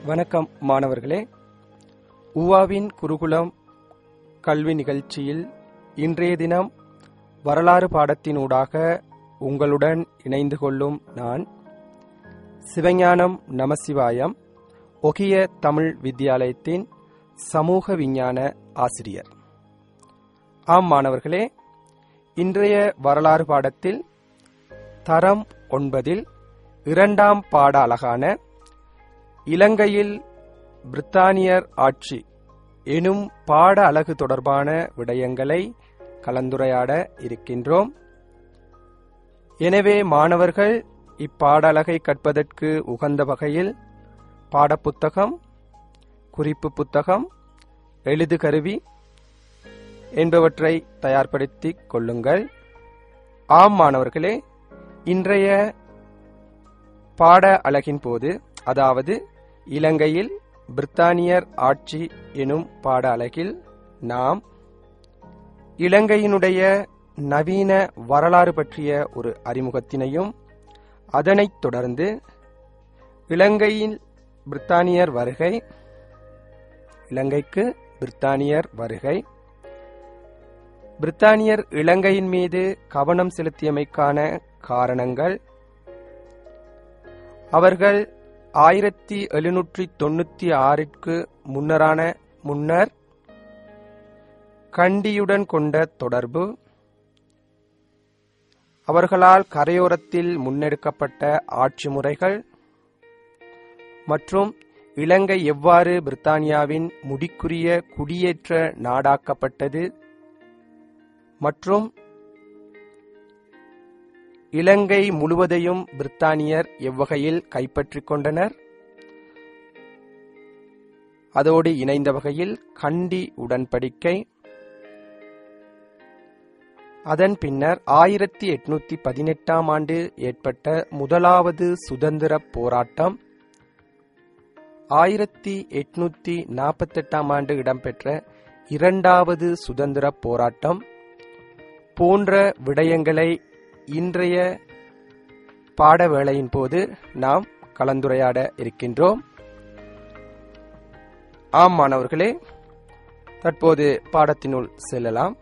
வணக்கம் மாணவர்களே உவாவின் குருகுலம் கல்வி நிகழ்ச்சியில் இன்றைய தினம் வரலாறு பாடத்தினூடாக உங்களுடன் இணைந்து கொள்ளும் நான் சிவஞானம் நமசிவாயம் ஒகிய தமிழ் வித்தியாலயத்தின் சமூக விஞ்ஞான ஆசிரியர் ஆம் மாணவர்களே இன்றைய வரலாறு பாடத்தில் தரம் ஒன்பதில் இரண்டாம் பாட அலகான இலங்கையில் பிரித்தானியர் ஆட்சி எனும் பாட அலகு தொடர்பான விடயங்களை கலந்துரையாட இருக்கின்றோம் எனவே மாணவர்கள் இப்பாடலகை கற்பதற்கு உகந்த வகையில் பாடப்புத்தகம் குறிப்பு புத்தகம் எழுது கருவி என்பவற்றை தயார்படுத்திக் கொள்ளுங்கள் ஆம் மாணவர்களே இன்றைய பாட அலகின் போது அதாவது இலங்கையில் பிரித்தானியர் ஆட்சி எனும் பாட அலகில் நாம் இலங்கையினுடைய நவீன வரலாறு பற்றிய ஒரு அறிமுகத்தினையும் அதனைத் தொடர்ந்து இலங்கையில் பிரித்தானியர் வருகை இலங்கைக்கு பிரித்தானியர் வருகை பிரித்தானியர் இலங்கையின் மீது கவனம் செலுத்தியமைக்கான காரணங்கள் அவர்கள் ஆயிரத்தி எழுநூற்றி தொண்ணூத்தி ஆறிற்கு முன்னரான முன்னர் கண்டியுடன் கொண்ட தொடர்பு அவர்களால் கரையோரத்தில் முன்னெடுக்கப்பட்ட ஆட்சி முறைகள் மற்றும் இலங்கை எவ்வாறு பிரித்தானியாவின் முடிக்குரிய குடியேற்ற நாடாக்கப்பட்டது மற்றும் இலங்கை முழுவதையும் பிரித்தானியர் எவ்வகையில் கைப்பற்றிக் கொண்டனர் அதோடு இணைந்த வகையில் கண்டி உடன்படிக்கை அதன் பின்னர் ஆயிரத்தி எட்நூத்தி பதினெட்டாம் ஆண்டு ஏற்பட்ட முதலாவது சுதந்திர போராட்டம் ஆயிரத்தி எட்நூத்தி நாற்பத்தெட்டாம் ஆண்டு இடம்பெற்ற இரண்டாவது சுதந்திர போராட்டம் போன்ற விடயங்களை இன்றைய பாட வேளையின் போது நாம் கலந்துரையாட இருக்கின்றோம் ஆம் மாணவர்களே தற்போது பாடத்தினுள் செல்லலாம்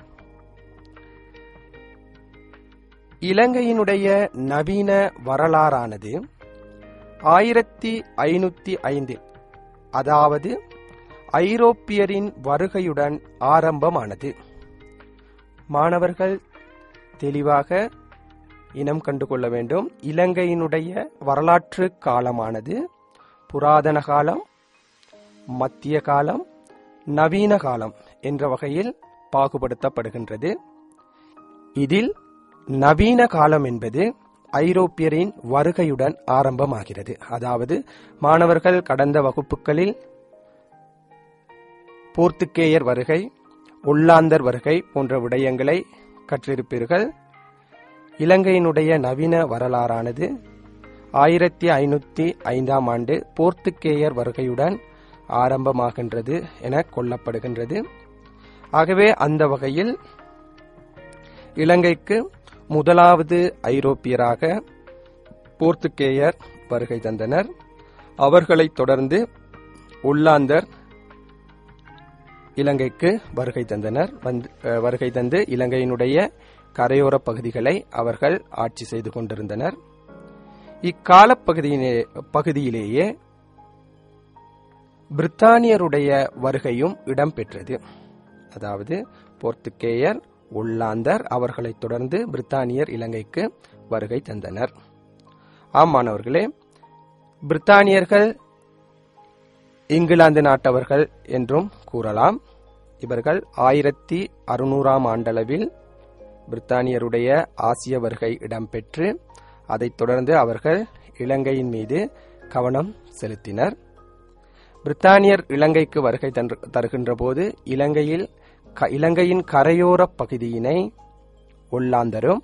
இலங்கையினுடைய நவீன வரலாறானது ஆயிரத்தி ஐநூத்தி ஐந்தில் அதாவது ஐரோப்பியரின் வருகையுடன் ஆரம்பமானது மாணவர்கள் தெளிவாக இனம் கண்டுகொள்ள வேண்டும் இலங்கையினுடைய வரலாற்று காலமானது புராதன காலம் மத்திய காலம் நவீன காலம் என்ற வகையில் பாகுபடுத்தப்படுகின்றது இதில் நவீன காலம் என்பது ஐரோப்பியரின் வருகையுடன் ஆரம்பமாகிறது அதாவது மாணவர்கள் கடந்த வகுப்புகளில் போர்த்துக்கேயர் வருகை ஒல்லாந்தர் வருகை போன்ற விடயங்களை கற்றிருப்பீர்கள் இலங்கையினுடைய நவீன வரலாறானது ஆயிரத்தி ஐநூத்தி ஐந்தாம் ஆண்டு போர்த்துக்கேயர் வருகையுடன் ஆரம்பமாகின்றது என கொள்ளப்படுகின்றது ஆகவே அந்த வகையில் இலங்கைக்கு முதலாவது ஐரோப்பியராக போர்த்துக்கேயர் வருகை தந்தனர் அவர்களைத் தொடர்ந்து ஒல்லாந்தர் இலங்கைக்கு வருகை தந்தனர் வந்து வருகை தந்து இலங்கையினுடைய கரையோர பகுதிகளை அவர்கள் ஆட்சி செய்து கொண்டிருந்தனர் இக்கால பகுதியிலே பகுதியிலேயே பிரித்தானியருடைய வருகையும் இடம்பெற்றது அதாவது போர்த்துக்கேயர் ஒல்லாந்தர் அவர்களைத் தொடர்ந்து பிரித்தானியர் இலங்கைக்கு வருகை தந்தனர் ஆம் மாணவர்களே பிரித்தானியர்கள் இங்கிலாந்து நாட்டவர்கள் என்றும் கூறலாம் இவர்கள் ஆயிரத்தி அறுநூறாம் ஆண்டளவில் பிரித்தானியருடைய ஆசிய வருகை இடம்பெற்று அதைத் தொடர்ந்து அவர்கள் இலங்கையின் மீது கவனம் செலுத்தினர் பிரித்தானியர் இலங்கைக்கு வருகை தருகின்ற போது இலங்கையில் இலங்கையின் கரையோர பகுதியினை ஒல்லாந்தரும்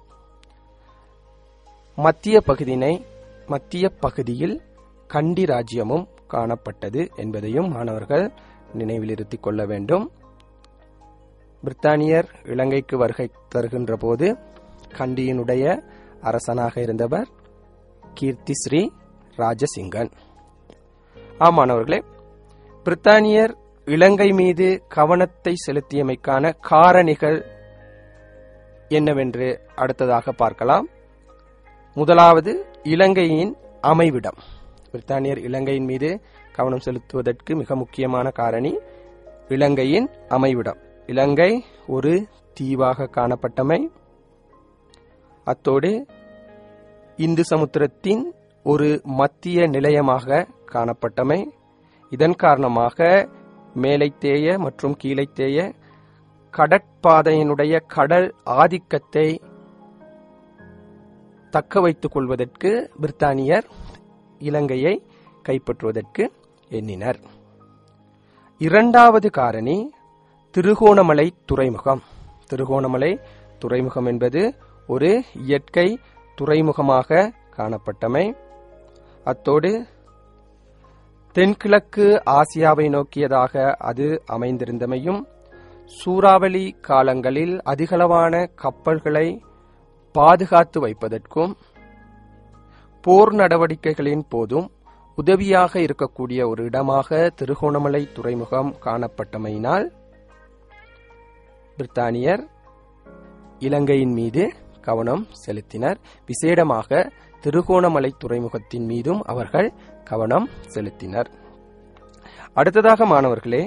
மத்திய பகுதியினை மத்திய பகுதியில் கண்டி ராஜ்யமும் காணப்பட்டது என்பதையும் மாணவர்கள் நினைவில் இருத்திக் கொள்ள வேண்டும் பிரித்தானியர் இலங்கைக்கு வருகை தருகின்ற போது கண்டியினுடைய அரசனாக இருந்தவர் கீர்த்தி ஸ்ரீ ராஜசிங்கன் ஆமானவர்களே பிரித்தானியர் இலங்கை மீது கவனத்தை செலுத்தியமைக்கான காரணிகள் என்னவென்று அடுத்ததாக பார்க்கலாம் முதலாவது இலங்கையின் அமைவிடம் பிரித்தானியர் இலங்கையின் மீது கவனம் செலுத்துவதற்கு மிக முக்கியமான காரணி இலங்கையின் அமைவிடம் இலங்கை ஒரு தீவாக காணப்பட்டமை அத்தோடு இந்து சமுத்திரத்தின் ஒரு மத்திய நிலையமாக காணப்பட்டமை இதன் காரணமாக மேலைத்தேய மற்றும் கீழைத்தேய கடற்பாதையினுடைய கடல் ஆதிக்கத்தை தக்க வைத்துக் கொள்வதற்கு பிரித்தானியர் இலங்கையை கைப்பற்றுவதற்கு எண்ணினர் இரண்டாவது காரணி திருகோணமலை துறைமுகம் திருகோணமலை துறைமுகம் என்பது ஒரு இயற்கை துறைமுகமாக காணப்பட்டமை அத்தோடு தென்கிழக்கு ஆசியாவை நோக்கியதாக அது அமைந்திருந்தமையும் சூறாவளி காலங்களில் அதிகளவான கப்பல்களை பாதுகாத்து வைப்பதற்கும் போர் நடவடிக்கைகளின் போதும் உதவியாக இருக்கக்கூடிய ஒரு இடமாக திருகோணமலை துறைமுகம் காணப்பட்டமையினால் பிரித்தானியர் இலங்கையின் மீது கவனம் செலுத்தினர் விசேடமாக திருகோணமலை துறைமுகத்தின் மீதும் அவர்கள் கவனம் செலுத்தினர் அடுத்ததாக மாணவர்களே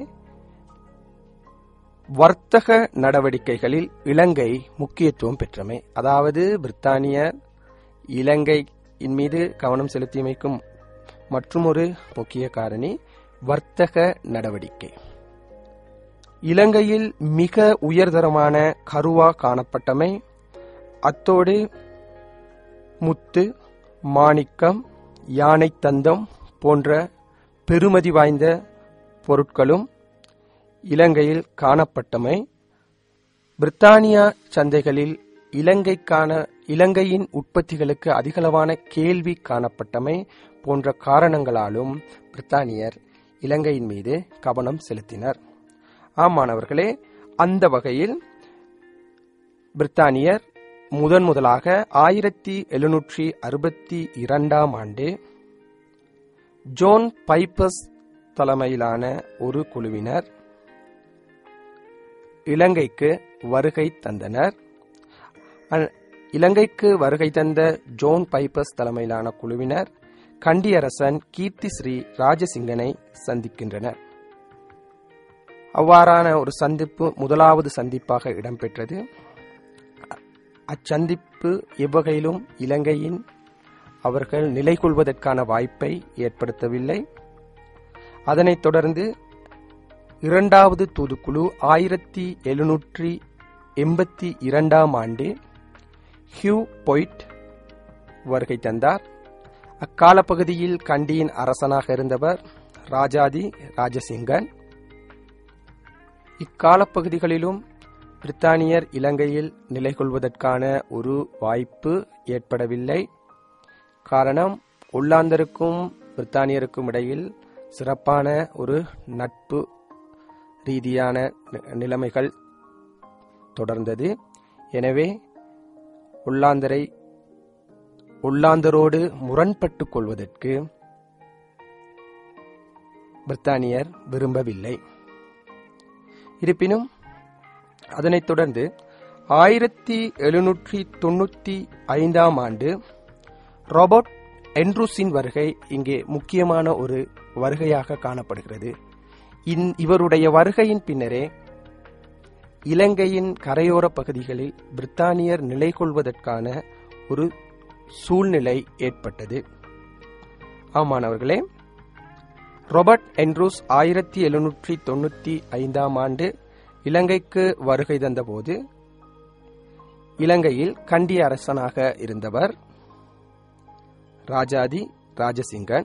வர்த்தக நடவடிக்கைகளில் இலங்கை முக்கியத்துவம் பெற்றமை அதாவது பிரித்தானியர் இலங்கையின் மீது கவனம் செலுத்தியமைக்கும் மற்றுமொரு முக்கிய காரணி வர்த்தக நடவடிக்கை இலங்கையில் மிக உயர்தரமான கருவா காணப்பட்டமை அத்தோடு முத்து மாணிக்கம் யானை தந்தம் போன்ற பெருமதி வாய்ந்த பொருட்களும் இலங்கையில் காணப்பட்டமை பிரித்தானியா சந்தைகளில் இலங்கைக்கான இலங்கையின் உற்பத்திகளுக்கு அதிகளவான கேள்வி காணப்பட்டமை போன்ற காரணங்களாலும் பிரித்தானியர் இலங்கையின் மீது கவனம் செலுத்தினர் ஆம் மாணவர்களே அந்த வகையில் பிரித்தானியர் முதன் முதலாக ஆயிரத்தி எழுநூற்றி அறுபத்தி இரண்டாம் ஆண்டு ஜோன் பைப்பஸ் தலைமையிலான ஒரு குழுவினர் இலங்கைக்கு வருகை தந்தனர் அ- இலங்கைக்கு வருகை தந்த ஜோன் பைப்பஸ் தலைமையிலான குழுவினர் கண்டியரசன் கீர்த்தி ஸ்ரீ ராஜசிங்கனை சந்திக்கின்றனர் அவ்வாறான ஒரு சந்திப்பு முதலாவது சந்திப்பாக இடம்பெற்றது அ- அச்சந்திப்பு எவ்வகையிலும் இலங்கையின் அவர்கள் நிலை கொள்வதற்கான வாய்ப்பை ஏற்படுத்தவில்லை அதனைத் தொடர்ந்து இரண்டாவது தூதுக்குழு ஆயிரத்தி எழுநூற்றி எண்பத்தி இரண்டாம் ஆண்டு ஹியூ பொய்ட் வருகை தந்தார் அக்கால பகுதியில் கண்டியின் அரசனாக இருந்தவர் ராஜாதி ராஜசிங்கன் இக்கால பகுதிகளிலும் பிரித்தானியர் இலங்கையில் நிலை கொள்வதற்கான ஒரு வாய்ப்பு ஏற்படவில்லை காரணம் உள்ளாந்தருக்கும் பிரித்தானியருக்கும் இடையில் சிறப்பான ஒரு நட்பு ரீதியான நி- நிலைமைகள் தொடர்ந்தது எனவே உள்ளாந்தரை உள்ளாந்தரோடு முரண்பட்டுக் கொள்வதற்கு பிரித்தானியர் விரும்பவில்லை இருப்பினும் அதனைத் தொடர்ந்து ஆயிரத்தி எழுநூற்றி தொண்ணூற்றி ஐந்தாம் ஆண்டு ராபர்ட் என்ட்ரூஸின் வருகை இங்கே முக்கியமான ஒரு வருகையாக காணப்படுகிறது இந்- இவருடைய வருகையின் பின்னரே இலங்கையின் கரையோர பகுதிகளில் பிரித்தானியர் நிலை கொள்வதற்கான ஒரு சூழ்நிலை ஏற்பட்டது ஆமானவர்களே ராபர்ட் என்ட்ரூஸ் ஆயிரத்தி எழுநூற்றி தொண்ணூற்றி ஐந்தாம் ஆண்டு இலங்கைக்கு வருகை தந்தபோது இலங்கையில் கண்டி அரசனாக இருந்தவர் ராஜாதி ராஜசிங்கன்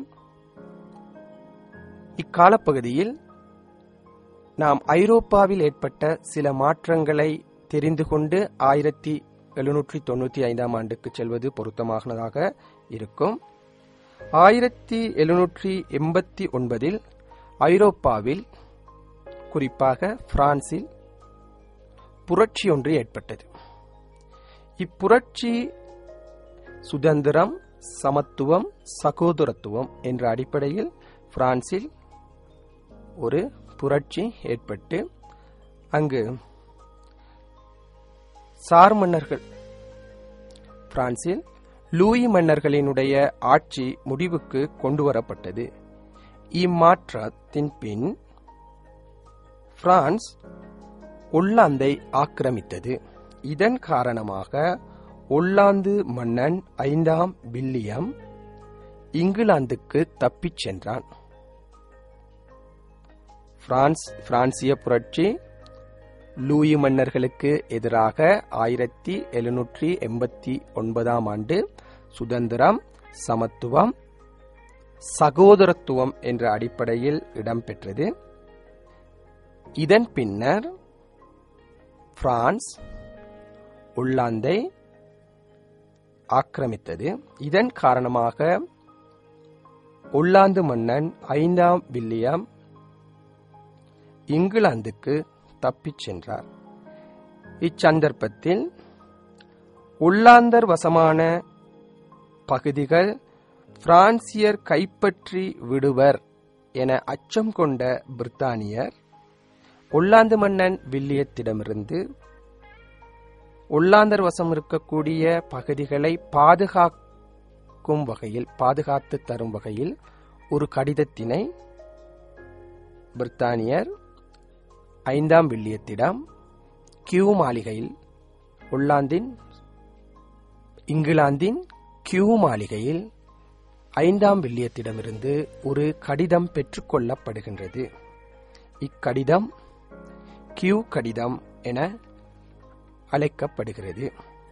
இக்காலப்பகுதியில் நாம் ஐரோப்பாவில் ஏற்பட்ட சில மாற்றங்களை தெரிந்து கொண்டு ஆயிரத்தி எழுநூற்றி தொண்ணூற்றி ஐந்தாம் ஆண்டுக்கு செல்வது பொருத்தமானதாக இருக்கும் ஆயிரத்தி எழுநூற்றி எண்பத்தி ஒன்பதில் ஐரோப்பாவில் குறிப்பாக பிரான்சில் புரட்சி ஒன்று ஏற்பட்டது இப்புரட்சி சுதந்திரம் சமத்துவம் சகோதரத்துவம் என்ற அடிப்படையில் பிரான்சில் ஒரு புரட்சி ஏற்பட்டு அங்கு சார் மன்னர்கள் பிரான்சில் லூயி மன்னர்களினுடைய ஆட்சி முடிவுக்கு கொண்டு வரப்பட்டது இம்மாற்றத்தின் பின் பிரான்ஸ் ஒல்லாந்தை ஆக்கிரமித்தது இதன் காரணமாக ஒல்லாந்து மன்னன் ஐந்தாம் வில்லியம் இங்கிலாந்துக்கு தப்பிச் சென்றான் பிரான்ஸ் பிரான்சிய புரட்சி லூயி மன்னர்களுக்கு எதிராக ஆயிரத்தி எழுநூற்றி எண்பத்தி ஒன்பதாம் ஆண்டு சுதந்திரம் சமத்துவம் சகோதரத்துவம் என்ற அடிப்படையில் இடம்பெற்றது இதன் பின்னர் பிரான்ஸ் உள்ளாந்தை ஆக்கிரமித்தது இதன் காரணமாக உள்ளாந்து மன்னன் ஐந்தாம் வில்லியம் இங்கிலாந்துக்கு தப்பிச் சென்றார் இச்சந்தர்ப்பத்தில் உள்ளாந்தர் வசமான பகுதிகள் பிரான்சியர் கைப்பற்றி விடுவர் என அச்சம் கொண்ட பிரித்தானியர் ஒல்லாந்து மன்னன் வில்லியத்திடமிருந்து ஒல்லாந்தர் வசம் இருக்கக்கூடிய பகுதிகளை பாதுகாக்கும் வகையில் பாதுகாத்து தரும் வகையில் ஒரு கடிதத்தினை பிரித்தானியர் ஐந்தாம் வில்லியத்திடம் கியூ மாளிகையில் ஒல்லாந்தின் இங்கிலாந்தின் கியூ மாளிகையில் ஐந்தாம் வில்லியத்திடமிருந்து ஒரு கடிதம் பெற்றுக்கொள்ளப்படுகின்றது இக்கடிதம் கியூ கடிதம் என அழைக்கப்படுகிறது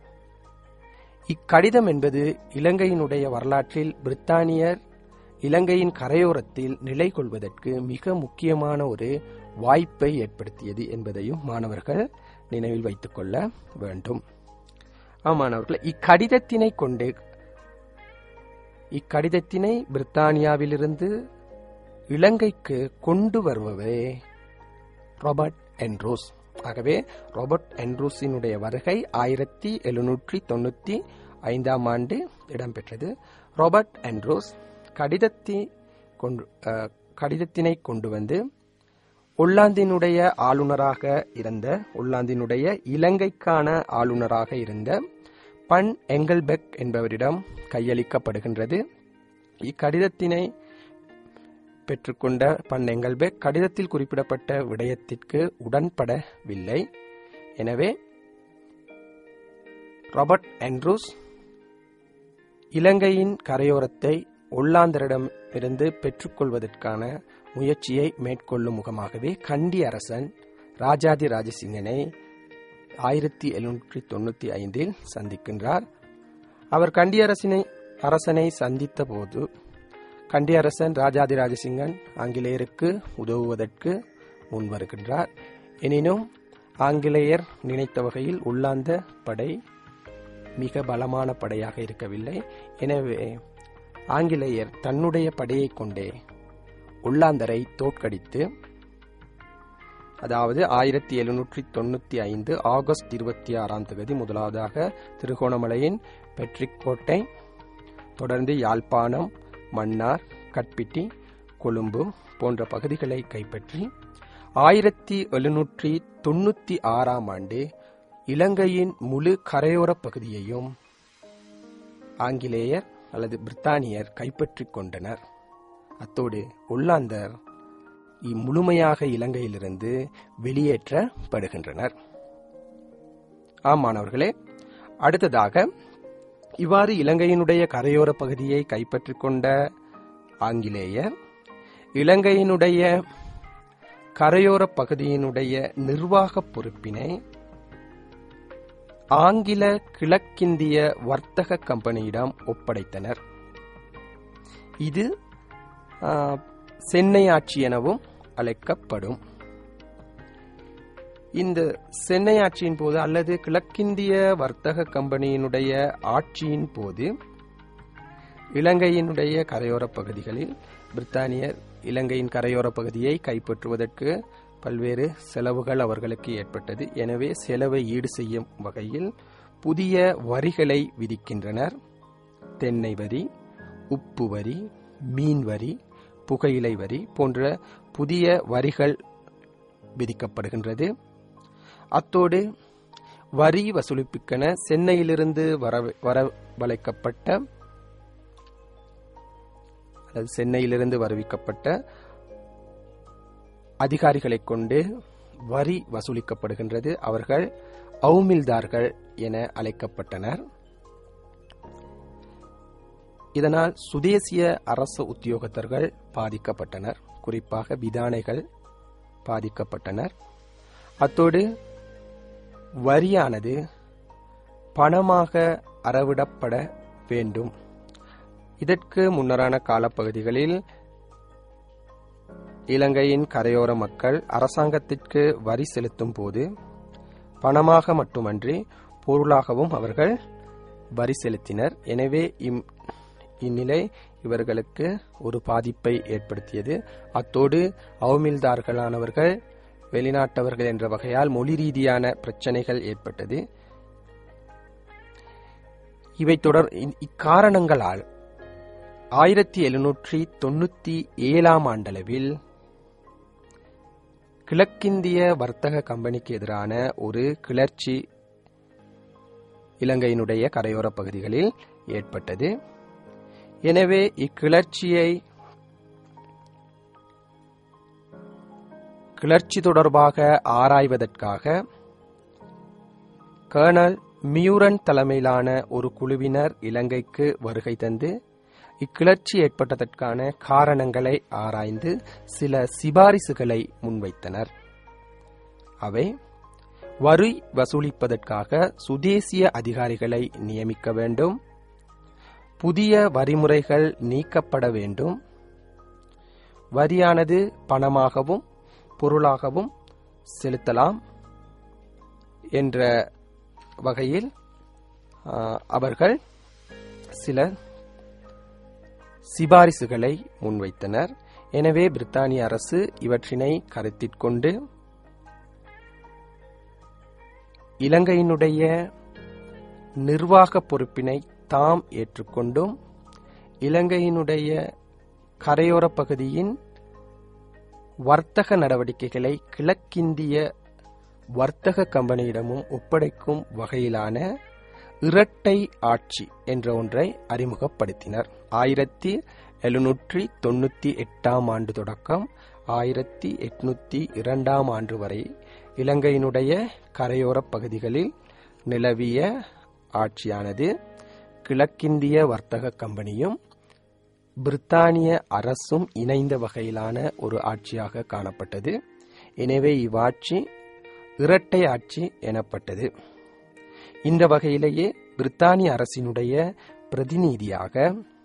இக்கடிதம் என்பது இலங்கையினுடைய வரலாற்றில் பிரித்தானியர் இலங்கையின் கரையோரத்தில் நிலை கொள்வதற்கு மிக முக்கியமான ஒரு வாய்ப்பை ஏற்படுத்தியது என்பதையும் மாணவர்கள் நினைவில் வைத்துக் கொள்ள வேண்டும் மாணவர்கள் இக்கடிதத்தினை கொண்டு இக்கடிதத்தினை பிரித்தானியாவிலிருந்து இலங்கைக்கு கொண்டு வருபவே ராபர்ட் என்ரோஸ் ஆகவே ராபர்ட் என்ரோஸினுடைய வருகை ஆயிரத்தி எழுநூற்றி தொண்ணூத்தி ஐந்தாம் ஆண்டு இடம்பெற்றது ராபர்ட் என்ரோஸ் கடிதத்தை கொண்டு கடிதத்தினை கொண்டு வந்து ஒல்லாந்தினுடைய ஆளுநராக இருந்த ஒல்லாந்தினுடைய இலங்கைக்கான ஆளுநராக இருந்த பன் எங்கல்பெக் என்பவரிடம் கையளிக்கப்படுகின்றது இக்கடிதத்தினை பெற்றுக்கொண்ட பன் எங்கல்பெக் கடிதத்தில் குறிப்பிடப்பட்ட விடயத்திற்கு உடன்படவில்லை எனவே ராபர்ட் ஆண்ட்ரூஸ் இலங்கையின் கரையோரத்தை ஒல்லாந்தரிடம் இருந்து பெற்றுக்கொள்வதற்கான முயற்சியை மேற்கொள்ளும் முகமாகவே கண்டி அரசன் ராஜாதி ராஜசிங்கனை ஆயிரத்தி எழுநூற்றி தொண்ணூத்தி ஐந்தில் சந்திக்கின்றார் அவர் கண்டி அரசினை அரசனை சந்தித்த போது கண்டி அரசன் ராஜாதி ராஜசிங்கன் ஆங்கிலேயருக்கு உதவுவதற்கு முன் வருகின்றார் எனினும் ஆங்கிலேயர் நினைத்த வகையில் உள்ளாந்த படை மிக பலமான படையாக இருக்கவில்லை எனவே ஆங்கிலேயர் தன்னுடைய படையை கொண்டே உள்ளாந்தரை தோற்கடித்து அதாவது ஆயிரத்தி எழுநூற்றி தொண்ணூத்தி ஐந்து ஆகஸ்ட் இருபத்தி ஆறாம் தேதி முதலாவதாக திருகோணமலையின் பெட்ரிக் கோட்டை தொடர்ந்து யாழ்ப்பாணம் மன்னார் கட்பிட்டி கொழும்பு போன்ற பகுதிகளை கைப்பற்றி ஆயிரத்தி எழுநூற்றி தொண்ணூத்தி ஆறாம் ஆண்டு இலங்கையின் முழு கரையோர பகுதியையும் ஆங்கிலேயர் அல்லது பிரித்தானியர் கைப்பற்றிக் கொண்டனர் அத்தோடு ஒல்லாந்தர் முழுமையாக இலங்கையிலிருந்து வெளியேற்றப்படுகின்றனர் ஆம் மாணவர்களே அடுத்ததாக இவ்வாறு இலங்கையினுடைய கரையோர பகுதியை கைப்பற்றிக் கொண்ட ஆங்கிலேயர் இலங்கையினுடைய கரையோர பகுதியினுடைய நிர்வாக பொறுப்பினை ஆங்கில கிழக்கிந்திய வர்த்தக கம்பெனியிடம் ஒப்படைத்தனர் இது சென்னை ஆட்சி எனவும் அழைக்கப்படும் இந்த சென்னை ஆட்சியின் போது அல்லது கிழக்கிந்திய வர்த்தக கம்பெனியினுடைய ஆட்சியின் போது இலங்கையினுடைய கரையோர பகுதிகளில் பிரித்தானியர் இலங்கையின் கரையோர பகுதியை கைப்பற்றுவதற்கு பல்வேறு செலவுகள் அவர்களுக்கு ஏற்பட்டது எனவே செலவை ஈடு செய்யும் வகையில் புதிய வரிகளை விதிக்கின்றனர் தென்னை வரி உப்பு வரி மீன் வரி புகையிலை வரி போன்ற புதிய வரிகள் விதிக்கப்படுகின்றது அத்தோடு வரி வசூலிப்புக்கென சென்னையிலிருந்து வர வரவழைக்கப்பட்ட அல்லது சென்னையிலிருந்து வருவிக்கப்பட்ட அதிகாரிகளை கொண்டு வரி வசூலிக்கப்படுகின்றது அவர்கள் அவுமில்தார்கள் என அழைக்கப்பட்டனர் இதனால் சுதேசிய அரசு உத்தியோகத்தர்கள் பாதிக்கப்பட்டனர் குறிப்பாக விதானைகள் பாதிக்கப்பட்டனர் அத்தோடு வரியானது பணமாக அறவிடப்பட வேண்டும் இதற்கு முன்னரான காலப்பகுதிகளில் இலங்கையின் கரையோர மக்கள் அரசாங்கத்திற்கு வரி செலுத்தும் போது பணமாக மட்டுமன்றி பொருளாகவும் அவர்கள் வரி செலுத்தினர் எனவே இம் இந்நிலை இவர்களுக்கு ஒரு பாதிப்பை ஏற்படுத்தியது அத்தோடு அவமில்தார்களானவர்கள் வெளிநாட்டவர்கள் என்ற வகையால் மொழி ரீதியான பிரச்சனைகள் ஏற்பட்டது இவை தொடர் இக்காரணங்களால் ஆயிரத்தி எழுநூற்றி தொண்ணூத்தி ஏழாம் ஆண்டளவில் கிழக்கிந்திய வர்த்தக கம்பெனிக்கு எதிரான ஒரு கிளர்ச்சி இலங்கையினுடைய கரையோர பகுதிகளில் ஏற்பட்டது எனவே இக்கிளர்ச்சியை கிளர்ச்சி தொடர்பாக ஆராய்வதற்காக கர்னல் மியூரன் தலைமையிலான ஒரு குழுவினர் இலங்கைக்கு வருகை தந்து இக்கிளர்ச்சி ஏற்பட்டதற்கான காரணங்களை ஆராய்ந்து சில சிபாரிசுகளை முன்வைத்தனர் அவை வரி வசூலிப்பதற்காக சுதேசிய அதிகாரிகளை நியமிக்க வேண்டும் புதிய வரிமுறைகள் நீக்கப்பட வேண்டும் வரியானது பணமாகவும் பொருளாகவும் செலுத்தலாம் என்ற வகையில் அவர்கள் சில சிபாரிசுகளை முன்வைத்தனர் எனவே பிரித்தானிய அரசு இவற்றினை கருத்திற்கொண்டு இலங்கையினுடைய நிர்வாக பொறுப்பினை தாம் ஏற்றுக்கொண்டும் இலங்கையினுடைய கரையோர பகுதியின் வர்த்தக நடவடிக்கைகளை கிழக்கிந்திய வர்த்தக கம்பெனியிடமும் ஒப்படைக்கும் வகையிலான இரட்டை ஆட்சி என்ற ஒன்றை அறிமுகப்படுத்தினர் ஆயிரத்தி எழுநூற்றி தொண்ணூத்தி எட்டாம் ஆண்டு தொடக்கம் ஆயிரத்தி எட்நூத்தி இரண்டாம் ஆண்டு வரை இலங்கையினுடைய கரையோர பகுதிகளில் நிலவிய ஆட்சியானது கிழக்கிந்திய வர்த்தக கம்பெனியும் பிரித்தானிய அரசும் இணைந்த வகையிலான ஒரு ஆட்சியாக காணப்பட்டது எனவே இவ்வாட்சி இரட்டை ஆட்சி எனப்பட்டது இந்த வகையிலேயே பிரித்தானிய அரசினுடைய பிரதிநிதியாக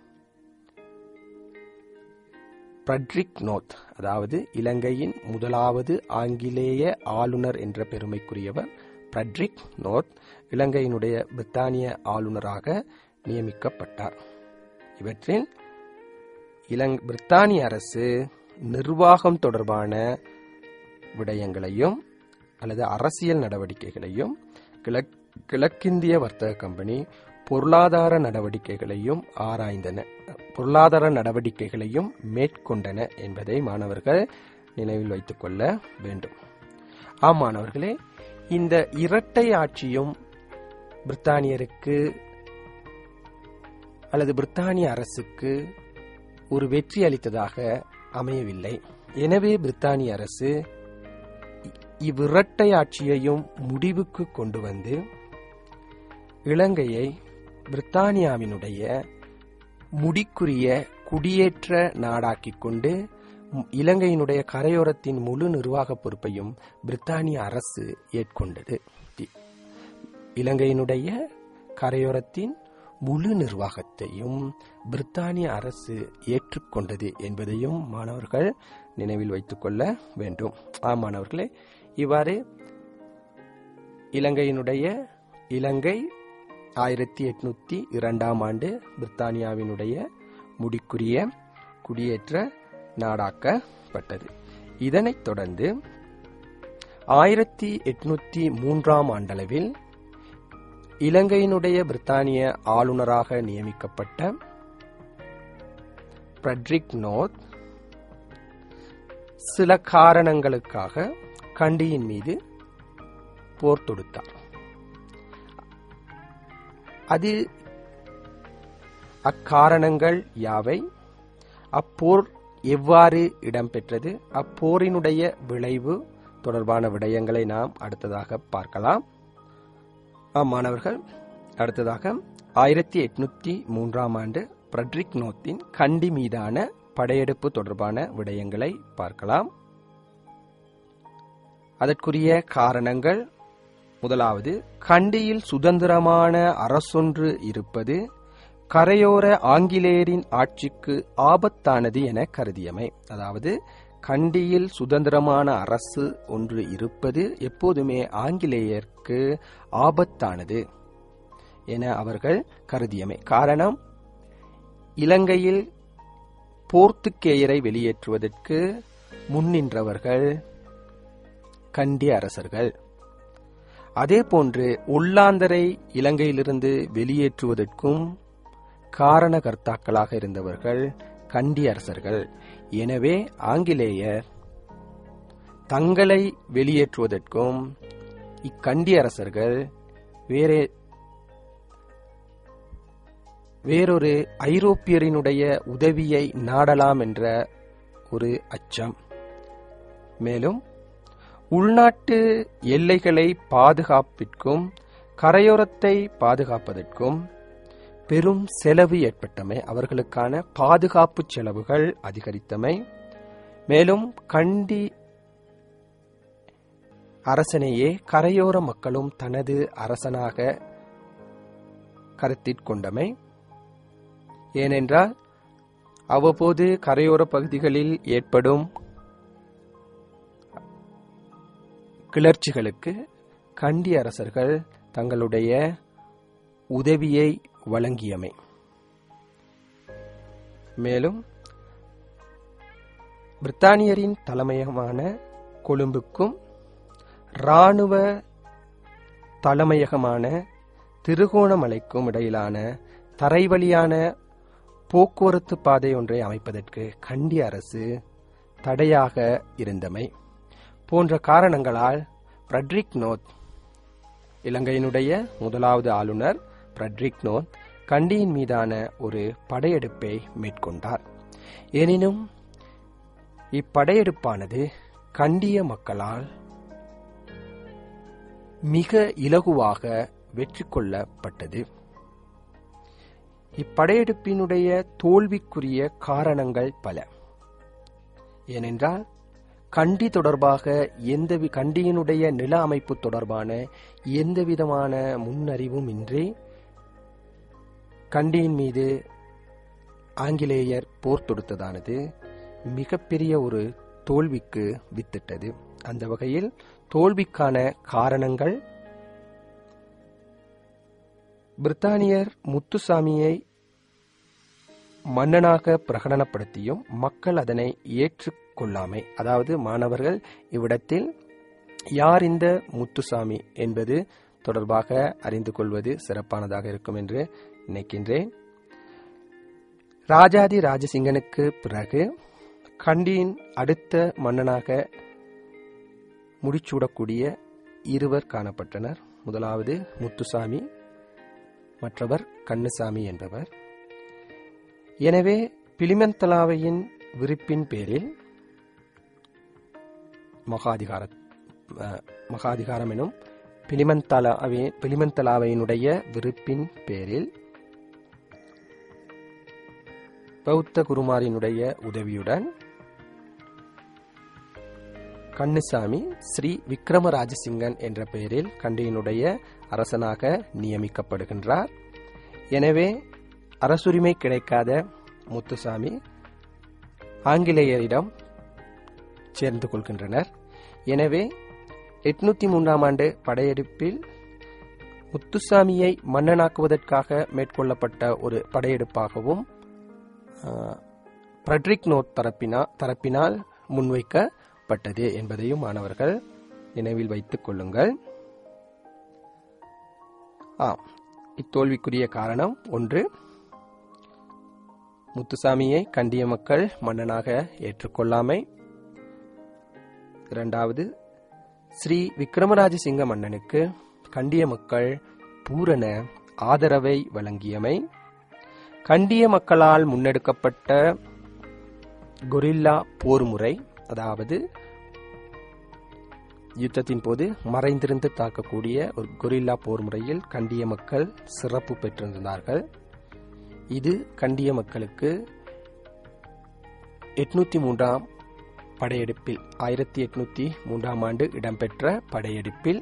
பிரட்ரிக் நோத் அதாவது இலங்கையின் முதலாவது ஆங்கிலேய ஆளுநர் என்ற பெருமைக்குரியவர் பிரட்ரிக் நோத் இலங்கையினுடைய பிரித்தானிய ஆளுநராக நியமிக்கப்பட்டார் இவற்றில் இலங் பிரித்தானிய அரசு நிர்வாகம் தொடர்பான விடயங்களையும் அல்லது அரசியல் நடவடிக்கைகளையும் கிழக் கிழக்கிந்திய வர்த்தக கம்பெனி பொருளாதார நடவடிக்கைகளையும் ஆராய்ந்தன பொருளாதார நடவடிக்கைகளையும் மேற்கொண்டன என்பதை மாணவர்கள் நினைவில் வைத்துக் கொள்ள வேண்டும் ஆம் மாணவர்களே இந்த இரட்டை ஆட்சியும் பிரித்தானியருக்கு அல்லது பிரித்தானிய அரசுக்கு ஒரு வெற்றி அளித்ததாக அமையவில்லை எனவே பிரித்தானிய அரசு இவ்விரட்டை ஆட்சியையும் முடிவுக்கு கொண்டு வந்து இலங்கையை பிரித்தானியாவினுடைய முடிக்குரிய குடியேற்ற நாடாக்கிக் கொண்டு இலங்கையினுடைய கரையோரத்தின் முழு நிர்வாக பொறுப்பையும் பிரித்தானிய அரசு ஏற்கொண்டது இலங்கையினுடைய கரையோரத்தின் முழு நிர்வாகத்தையும் பிரித்தானிய அரசு ஏற்றுக்கொண்டது என்பதையும் மாணவர்கள் நினைவில் வைத்துக் கொள்ள வேண்டும் ஆம் மாணவர்களே இவ்வாறு இலங்கையினுடைய இலங்கை ஆயிரத்தி எட்நூத்தி இரண்டாம் ஆண்டு பிரித்தானியாவினுடைய முடிக்குரிய குடியேற்ற நாடாக்கப்பட்டது இதனைத் தொடர்ந்து ஆயிரத்தி எட்நூத்தி மூன்றாம் ஆண்டளவில் இலங்கையினுடைய பிரித்தானிய ஆளுநராக நியமிக்கப்பட்ட பிரட்ரிக் நோத் சில காரணங்களுக்காக கண்டியின் மீது போர் தொடுத்தார் அது அக்காரணங்கள் யாவை அப்போர் எவ்வாறு இடம்பெற்றது அப்போரினுடைய விளைவு தொடர்பான விடயங்களை நாம் அடுத்ததாக பார்க்கலாம் ஆம் மாணவர்கள் அடுத்ததாக ஆயிரத்தி எட்நூத்தி மூன்றாம் ஆண்டு பிரட்ரிக் நோத்தின் கண்டி மீதான படையெடுப்பு தொடர்பான விடயங்களை பார்க்கலாம் அதற்குரிய காரணங்கள் முதலாவது கண்டியில் சுதந்திரமான அரசொன்று இருப்பது கரையோர ஆங்கிலேயரின் ஆட்சிக்கு ஆபத்தானது என கருதியமை அதாவது கண்டியில் சுதந்திரமான அரசு ஒன்று இருப்பது எப்போதுமே ஆங்கிலேயருக்கு ஆபத்தானது என அவர்கள் கருதியமை காரணம் இலங்கையில் போர்த்துக்கேயரை வெளியேற்றுவதற்கு முன்னின்றவர்கள் கண்டி அரசர்கள் அதே போன்று உள்ளாந்தரை இலங்கையிலிருந்து வெளியேற்றுவதற்கும் காரணகர்த்தாக்களாக இருந்தவர்கள் கண்டி அரசர்கள் எனவே ஆங்கிலேயர் தங்களை வெளியேற்றுவதற்கும் இக்கண்டி அரசர்கள் வேறே வேறொரு ஐரோப்பியரினுடைய உதவியை நாடலாம் என்ற ஒரு அச்சம் மேலும் உள்நாட்டு எல்லைகளை பாதுகாப்பிற்கும் கரையோரத்தை பாதுகாப்பதற்கும் பெரும் செலவு ஏற்பட்டமை அவர்களுக்கான பாதுகாப்பு செலவுகள் அதிகரித்தமை மேலும் கண்டி அரசனையே கரையோர மக்களும் தனது அரசனாக கருத்திற்கொண்டமை ஏனென்றால் அவ்வப்போது கரையோர பகுதிகளில் ஏற்படும் கிளர்ச்சிகளுக்கு கண்டி அரசர்கள் தங்களுடைய உதவியை வழங்கியமை மேலும் பிரித்தானியரின் தலைமையகமான கொழும்புக்கும் இராணுவ தலைமையகமான திருகோணமலைக்கும் இடையிலான தரைவழியான போக்குவரத்து பாதை ஒன்றை அமைப்பதற்கு கண்டி அரசு தடையாக இருந்தமை போன்ற காரணங்களால் பிரட்ரிக் நோத் இலங்கையினுடைய முதலாவது ஆளுநர் பிரட்ரிக் நோத் கண்டியின் மீதான ஒரு படையெடுப்பை மேற்கொண்டார் எனினும் இப்படையெடுப்பானது கண்டிய மக்களால் மிக இலகுவாக வெற்றி கொள்ளப்பட்டது இப்படையெடுப்பினுடைய தோல்விக்குரிய காரணங்கள் பல ஏனென்றால் கண்டி தொடர்பாக எந்த கண்டியினுடைய நில அமைப்பு தொடர்பான எந்தவிதமான முன்னறிவும் இன்றி கண்டியின் மீது ஆங்கிலேயர் போர் தொடுத்ததானது மிகப்பெரிய ஒரு தோல்விக்கு வித்திட்டது அந்த வகையில் தோல்விக்கான காரணங்கள் பிரித்தானியர் முத்துசாமியை மன்னனாக பிரகடனப்படுத்தியும் மக்கள் அதனை ஏற்றுக்கொள்ளாமை அதாவது மாணவர்கள் இவ்விடத்தில் யார் இந்த முத்துசாமி என்பது தொடர்பாக அறிந்து கொள்வது சிறப்பானதாக இருக்கும் என்று நினைக்கின்றேன் ராஜாதி ராஜசிங்கனுக்கு பிறகு கண்டியின் அடுத்த மன்னனாக முடிச்சூடக்கூடிய இருவர் காணப்பட்டனர் முதலாவது முத்துசாமி மற்றவர் கண்ணுசாமி என்பவர் எனவே பிலிமந்தலாவையின் விருப்பின் பேரில் மகாதிகார அஹ், மகாதிகாரம் எனும் பிலிமந்தலாவை பிலிமந்தலாவையினுடைய விருப்பின் பேரில் பௌத்த குருமாரினுடைய உதவியுடன் கண்ணுசாமி ஸ்ரீ விக்ரமராஜசிங்கன் என்ற பெயரில் கண்டியினுடைய அரசனாக நியமிக்கப்படுகின்றார் எனவே அரசுரிமை கிடைக்காத முத்துசாமி ஆங்கிலேயரிடம் சேர்ந்து கொள்கின்றனர் எனவே எட்நூத்தி மூன்றாம் ஆண்டு படையெடுப்பில் முத்துசாமியை மன்னனாக்குவதற்காக மேற்கொள்ளப்பட்ட ஒரு படையெடுப்பாகவும் ஆஹ், பிரட்ரிக் நோட் தரப்பினா தரப்பினால் முன்வைக்கப்பட்டது என்பதையும் மாணவர்கள் நினைவில் வைத்துக் கொள்ளுங்கள் ஆம் இத்தோல்விக்குரிய காரணம் ஒன்று முத்துசாமியை கண்டிய மக்கள் மன்னனாக ஏற்றுக்கொள்ளாமை இரண்டாவது ஸ்ரீ விக்ரமராஜ சிங்க மன்னனுக்கு கண்டிய மக்கள் பூரண ஆதரவை வழங்கியமை கண்டிய மக்களால் முன்னெடுக்கப்பட்ட கொரில்லா போர் முறை அதாவது யுத்தத்தின் போது மறைந்திருந்து தாக்கக்கூடிய ஒரு கொரில்லா போர் முறையில் கண்டிய மக்கள் சிறப்பு பெற்றிருந்தார்கள் இது கண்டிய மக்களுக்கு எட்நூத்தி மூன்றாம் படையெடுப்பில் ஆயிரத்தி எட்நூத்தி மூன்றாம் ஆண்டு இடம்பெற்ற படையெடுப்பில்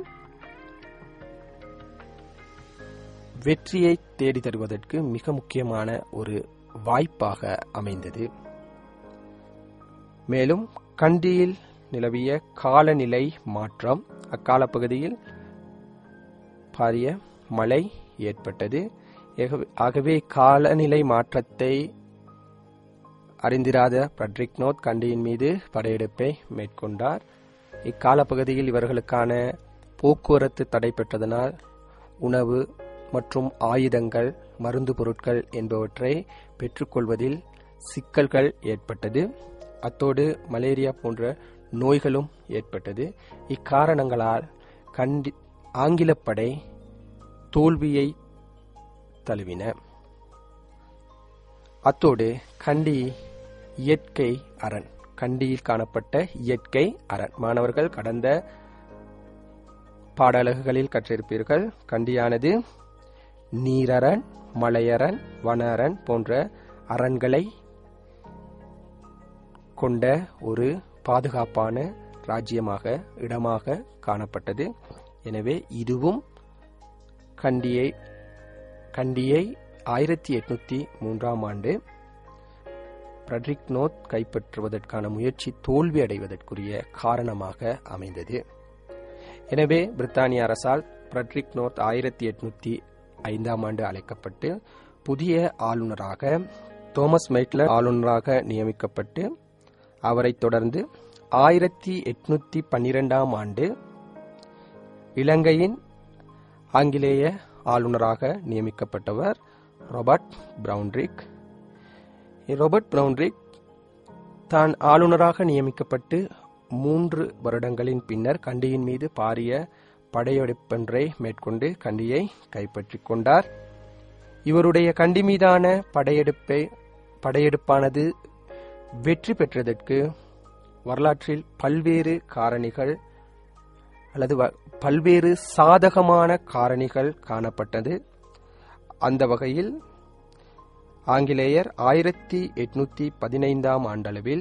வெற்றியை தேடி தருவதற்கு மிக முக்கியமான ஒரு வாய்ப்பாக அமைந்தது மேலும் கண்டியில் நிலவிய காலநிலை மாற்றம் அக்கால பகுதியில் பாரிய மழை ஏற்பட்டது ஆகவே காலநிலை மாற்றத்தை அறிந்திராத பட்ரிக் நோத் கண்டியின் மீது படையெடுப்பை மேற்கொண்டார் இக்கால பகுதியில் இவர்களுக்கான போக்குவரத்து தடைபெற்றதனால் உணவு மற்றும் ஆயுதங்கள் மருந்து பொருட்கள் என்பவற்றை பெற்றுக்கொள்வதில் சிக்கல்கள் ஏற்பட்டது அத்தோடு மலேரியா போன்ற நோய்களும் ஏற்பட்டது இக்காரணங்களால் கண்டி ஆங்கிலப்படை தோல்வியை தழுவின அத்தோடு கண்டி இயற்கை அரண் கண்டியில் காணப்பட்ட இயற்கை அரண் மாணவர்கள் கடந்த பாடலகுகளில் கற்றிருப்பீர்கள் கண்டியானது நீரரண் மலையரண் வன அரண் போன்ற அரண்களை கொண்ட ஒரு பாதுகாப்பான ராஜ்யமாக இடமாக காணப்பட்டது எனவே இதுவும் கண்டியை கண்டியை ஆயிரத்தி எட்நூத்தி மூன்றாம் ஆண்டு பிரட்ரிக் நோத் கைப்பற்றுவதற்கான முயற்சி தோல்வி அடைவதற்குரிய காரணமாக அமைந்தது எனவே பிரித்தானிய அரசால் பிரட்ரிக் நோத் ஆயிரத்தி எட்நூத்தி ஐந்தாம் ஆண்டு அழைக்கப்பட்டு புதிய ஆளுநராக தோமஸ் மைட்லர் ஆளுநராக நியமிக்கப்பட்டு அவரை தொடர்ந்து ஆயிரத்தி எட்நூத்தி பன்னிரெண்டாம் ஆண்டு இலங்கையின் ஆங்கிலேய ஆளுநராக நியமிக்கப்பட்டவர் ராபர்ட் பிரவுன்ரிக் ராபர்ட் பிரவுன்ரிக் தான் ஆளுநராக நியமிக்கப்பட்டு மூன்று வருடங்களின் பின்னர் கண்டியின் மீது பாரிய படையெடுப்பொன்றை மேற்கொண்டு கண்டியை கைப்பற்றிக் கொண்டார் இவருடைய கண்டி மீதான படையெடுப்பை படையெடுப்பானது வெற்றி பெற்றதற்கு வரலாற்றில் பல்வேறு காரணிகள் அல்லது பல்வேறு சாதகமான காரணிகள் காணப்பட்டது அந்த வகையில் ஆங்கிலேயர் ஆயிரத்தி எட்நூத்தி பதினைந்தாம் ஆண்டளவில்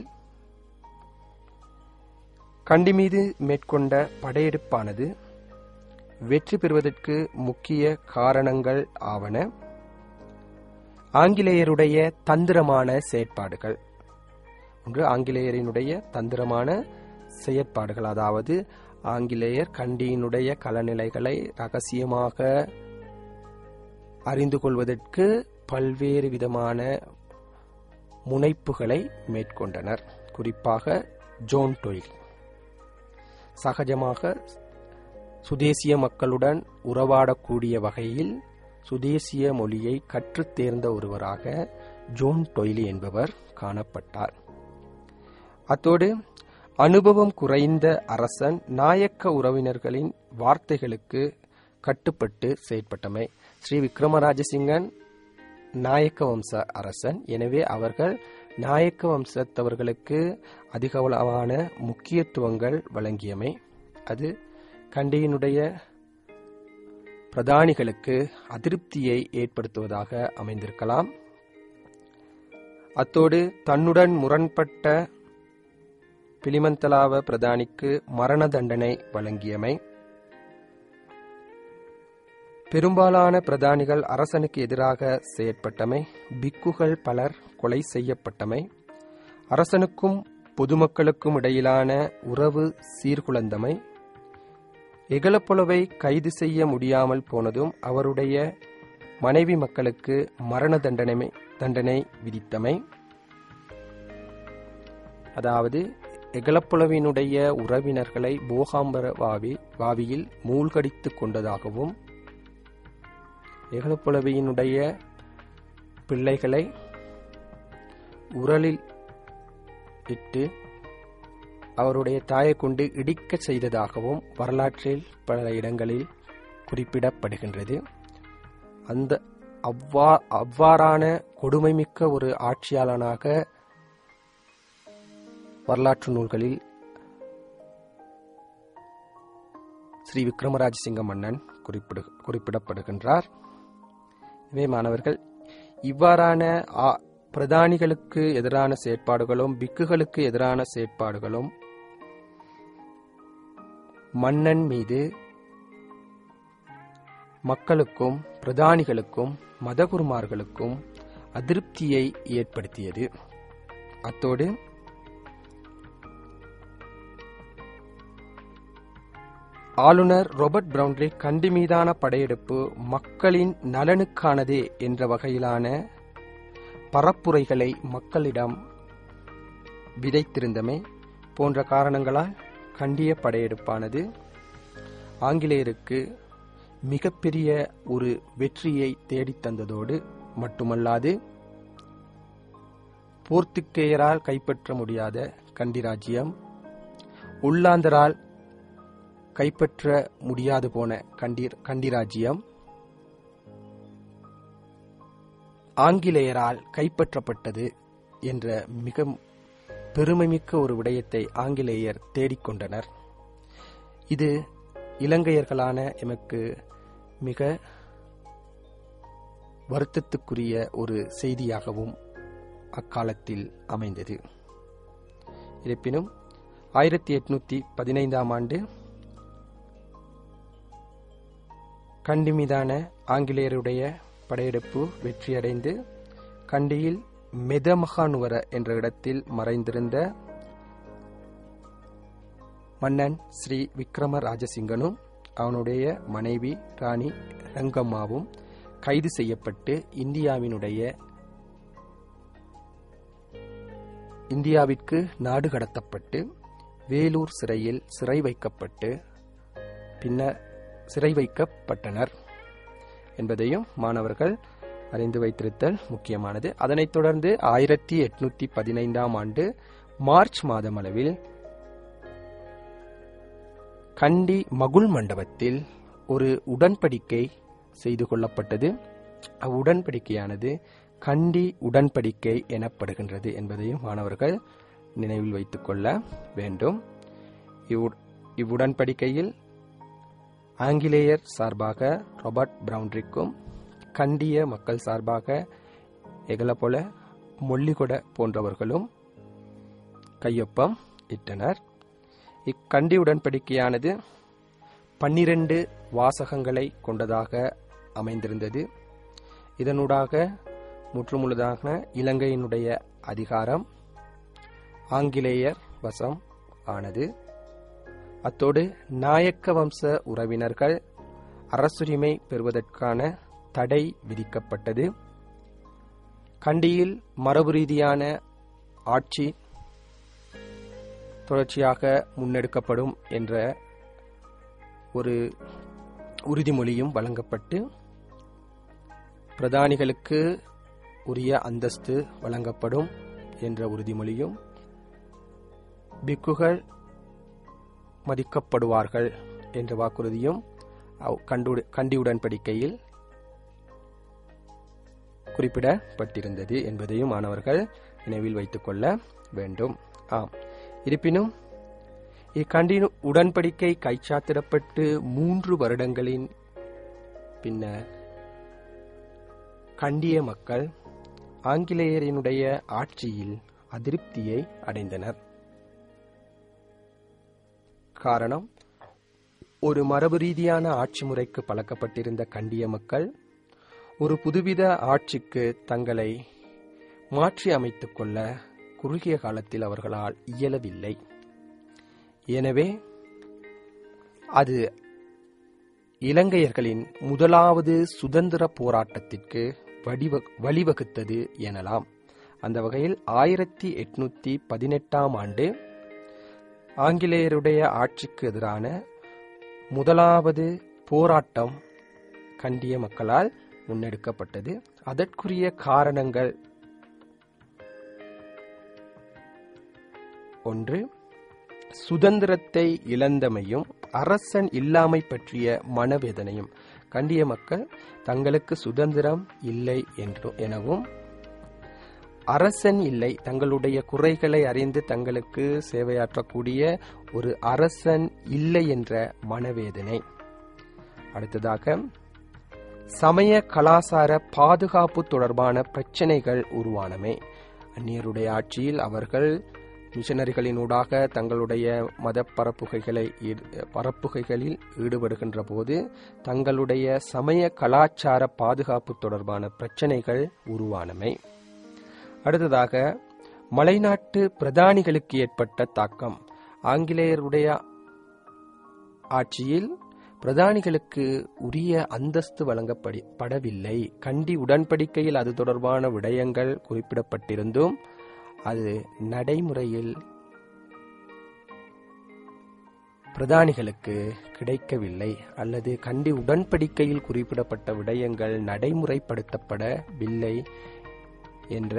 கண்டி மீது மேற்கொண்ட படையெடுப்பானது வெற்றி பெறுவதற்கு முக்கிய காரணங்கள் ஆவன ஆங்கிலேயருடைய தந்திரமான செயற்பாடுகள் ஒன்று ஆங்கிலேயரினுடைய தந்திரமான செயற்பாடுகள் அதாவது ஆங்கிலேயர் கண்டியினுடைய களநிலைகளை ரகசியமாக அறிந்து கொள்வதற்கு பல்வேறு விதமான முனைப்புகளை மேற்கொண்டனர் குறிப்பாக ஜோன் டொயில் சகஜமாக சுதேசிய மக்களுடன் உறவாடக்கூடிய வகையில் சுதேசிய மொழியை கற்றுத் தேர்ந்த ஒருவராக ஜோன் டொய்லி என்பவர் காணப்பட்டார் அத்தோடு அனுபவம் குறைந்த அரசன் நாயக்க உறவினர்களின் வார்த்தைகளுக்கு கட்டுப்பட்டு செயற்பட்டமை ஸ்ரீ விக்ரமராஜசிங்கன் நாயக்க வம்ச அரசன் எனவே அவர்கள் நாயக்க வம்சத்தவர்களுக்கு அதிகளவான முக்கியத்துவங்கள் வழங்கியமை அது கண்டியினுடைய பிரதானிகளுக்கு அதிருப்தியை ஏற்படுத்துவதாக அமைந்திருக்கலாம் அத்தோடு தன்னுடன் முரண்பட்ட பிலிமந்தலாவ பிரதானிக்கு மரண தண்டனை வழங்கியமை பெரும்பாலான பிரதானிகள் அரசனுக்கு எதிராக செயற்பட்டமை பிக்குகள் பலர் கொலை செய்யப்பட்டமை அரசனுக்கும் பொதுமக்களுக்கும் இடையிலான உறவு சீர்குலைந்தமை எகலப்பொலவை கைது செய்ய முடியாமல் போனதும் அவருடைய மனைவி மக்களுக்கு மரண தண்டனை தண்டனை விதித்தமை அதாவது எகலப்புலவினுடைய உறவினர்களை போகாம்பர வாவி வாவியில் மூழ்கடித்துக் கொண்டதாகவும் எகலப்புலவியினுடைய பிள்ளைகளை உரலில் இட்டு அவருடைய தாயை கொண்டு இடிக்கச் செய்ததாகவும் வரலாற்றில் பல இடங்களில் குறிப்பிடப்படுகின்றது அந்த அவ்வா அவ்வாறான கொடுமைமிக்க ஒரு ஆட்சியாளனாக வரலாற்று நூல்களில் ஸ்ரீ விக்ரமராஜ சிங்க மன்னன் குறிப்பிடு குறிப்பிடப்படுகின்றார் இவை மாணவர்கள் இவ்வாறான ஆ- பிரதானிகளுக்கு எதிரான செயற்பாடுகளும் பிக்குகளுக்கு எதிரான செயற்பாடுகளும் மன்னன் மீது மக்களுக்கும் பிரதானிகளுக்கும் மதகுருமார்களுக்கும் அதிருப்தியை ஏற்படுத்தியது அத்தோடு ஆளுநர் ராபர்ட் பிரவுன்லி கண்டி மீதான படையெடுப்பு மக்களின் நலனுக்கானதே என்ற வகையிலான பரப்புரைகளை மக்களிடம் விதைத்திருந்தமை போன்ற காரணங்களால் கண்டிய படையெடுப்பானது ஆங்கிலேயருக்கு மிகப்பெரிய ஒரு வெற்றியை தேடித் தந்ததோடு மட்டுமல்லாது போர்த்துக்கேயரால் கைப்பற்ற முடியாத கண்டி ராஜ்யம் உள்ளாந்தரால் கைப்பற்ற முடியாது போன கண்டி கண்டி ராஜ்யம் ஆங்கிலேயரால் கைப்பற்றப்பட்டது என்ற மிக பெருமைமிக்க ஒரு விடயத்தை ஆங்கிலேயர் தேடிக்கொண்டனர் இது இலங்கையர்களான எமக்கு மிக வருத்தத்துக்குரிய ஒரு செய்தியாகவும் அக்காலத்தில் அமைந்தது இருப்பினும் ஆயிரத்தி எட்நூத்தி பதினைந்தாம் ஆண்டு கண்டி மீதான ஆங்கிலேயருடைய படையெடுப்பு வெற்றியடைந்து கண்டியில் மெதமகானுவர என்ற இடத்தில் மறைந்திருந்த மன்னன் ஸ்ரீ விக்ரம ராஜசிங்கனும் அவனுடைய மனைவி ராணி ரங்கம்மாவும் கைது செய்யப்பட்டு இந்தியாவினுடைய இந்தியாவிற்கு நாடு கடத்தப்பட்டு வேலூர் சிறையில் சிறை வைக்கப்பட்டு பின்னர் சிறை வைக்கப்பட்டனர் என்பதையும் மாணவர்கள் அறிந்து வைத்திருத்தல் முக்கியமானது அதனைத் தொடர்ந்து ஆயிரத்தி எட்நூத்தி பதினைந்தாம் ஆண்டு மார்ச் மாதம் அளவில் கண்டி மகுள் மண்டபத்தில் ஒரு உடன்படிக்கை செய்து கொள்ளப்பட்டது அவ்வுடன்படிக்கையானது கண்டி உடன்படிக்கை எனப்படுகின்றது என்பதையும் மாணவர்கள் நினைவில் வைத்துக் கொள்ள வேண்டும் இவ்வு- இவ்வுடன்படிக்கையில் ஆங்கிலேயர் சார்பாக ராபர்ட் பிரவுன்ரிக்கும் கண்டிய மக்கள் சார்பாக எகலபொல மொல்லிகொட போன்றவர்களும் கையொப்பம் இட்டனர் இக்கண்டி உடன்படிக்கையானது பன்னிரண்டு வாசகங்களை கொண்டதாக அமைந்திருந்தது இதனூடாக முற்றுமுழுதாக இலங்கையினுடைய அதிகாரம் ஆங்கிலேயர் வசம் ஆனது அத்தோடு நாயக்க வம்ச உறவினர்கள் அரசுரிமை பெறுவதற்கான தடை விதிக்கப்பட்டது கண்டியில் மரபு ரீதியான ஆட்சி தொடர்ச்சியாக முன்னெடுக்கப்படும் என்ற ஒரு உறுதிமொழியும் வழங்கப்பட்டு பிரதானிகளுக்கு உரிய அந்தஸ்து வழங்கப்படும் என்ற உறுதிமொழியும் பிக்குகள் மதிக்கப்படுவார்கள் என்ற வாக்குறுதியும் அவ் கண்டு- கண்டி உடன்படிக்கையில் குறிப்பிடப்பட்டிருந்தது என்பதையும் மாணவர்கள் நினைவில் வைத்துக் கொள்ள வேண்டும் ஆம் இருப்பினும் இக்கண்டி உடன்படிக்கை கைச்சாத்திடப்பட்டு மூன்று வருடங்களின் பின்னர் கண்டிய மக்கள் ஆங்கிலேயரினுடைய ஆட்சியில் அதிருப்தியை அடைந்தனர் காரணம் ஒரு மரபு ரீதியான ஆட்சி முறைக்கு பழக்கப்பட்டிருந்த கண்டிய மக்கள் ஒரு புதுவித ஆட்சிக்கு தங்களை மாற்றி அமைத்துக் கொள்ள குறுகிய காலத்தில் அவர்களால் இயலவில்லை எனவே அது இலங்கையர்களின் முதலாவது சுதந்திர போராட்டத்திற்கு வடிவ- வழிவகுத்தது எனலாம் அந்த வகையில் ஆயிரத்தி எட்நூத்தி பதினெட்டாம் ஆண்டு ஆங்கிலேயருடைய ஆட்சிக்கு எதிரான முதலாவது போராட்டம் கண்டிய மக்களால் முன்னெடுக்கப்பட்டது அதற்குரிய காரணங்கள் ஒன்று சுதந்திரத்தை இழந்தமையும் அரசன் இல்லாமை பற்றிய மனவேதனையும் கண்டிய மக்கள் தங்களுக்கு சுதந்திரம் இல்லை என்று எனவும் அரசன் இல்லை தங்களுடைய குறைகளை அறிந்து தங்களுக்கு சேவையாற்றக்கூடிய ஒரு அரசன் இல்லை என்ற மனவேதனை அடுத்ததாக சமய கலாசார பாதுகாப்பு தொடர்பான பிரச்சனைகள் உருவானமே அந்நியருடைய ஆட்சியில் அவர்கள் மிஷனரிகளினூடாக தங்களுடைய மத பரப்புகைகளை பரப்புகைகளில் ஈடுபடுகின்ற போது தங்களுடைய சமய கலாச்சார பாதுகாப்பு தொடர்பான பிரச்சனைகள் உருவானமை அடுத்ததாக மலைநாட்டு பிரதானிகளுக்கு ஏற்பட்ட தாக்கம் ஆங்கிலேயருடைய ஆட்சியில் பிரதானிகளுக்கு உரிய அந்தஸ்து வழங்கப்படவில்லை கண்டி உடன்படிக்கையில் அது தொடர்பான விடயங்கள் குறிப்பிடப்பட்டிருந்தும் அது நடைமுறையில் பிரதானிகளுக்கு கிடைக்கவில்லை அல்லது கண்டி உடன்படிக்கையில் குறிப்பிடப்பட்ட விடயங்கள் நடைமுறைப்படுத்தப்படவில்லை என்ற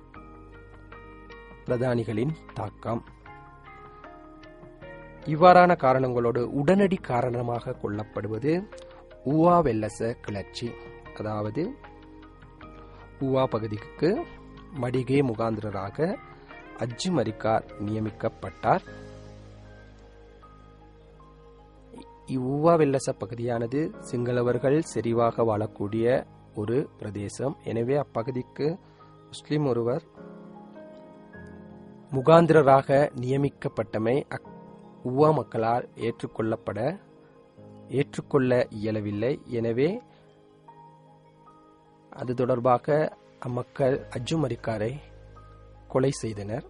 பிரதானிகளின் தாக்கம் இவ்வாறான காரணங்களோடு உடனடி காரணமாக கொள்ளப்படுவது ஊவா வெல்லச கிளர்ச்சி அதாவது ஊவா பகுதிக்கு மடிகே முகாந்திரராக அஜ்ஜு மரிக்கார் நியமிக்கப்பட்டார் இவ்வூவா வெல்லச பகுதியானது சிங்களவர்கள் செறிவாக வாழக்கூடிய ஒரு பிரதேசம் எனவே அப்பகுதிக்கு முஸ்லிம் ஒருவர் முகாந்திரராக நியமிக்கப்பட்டமை உவா மக்களால் ஏற்றுக்கொள்ளப்பட ஏற்றுக்கொள்ள இயலவில்லை எனவே அது தொடர்பாக அம்மக்கள் அஜ்ஜு மரிக்காரை கொலை செய்தனர்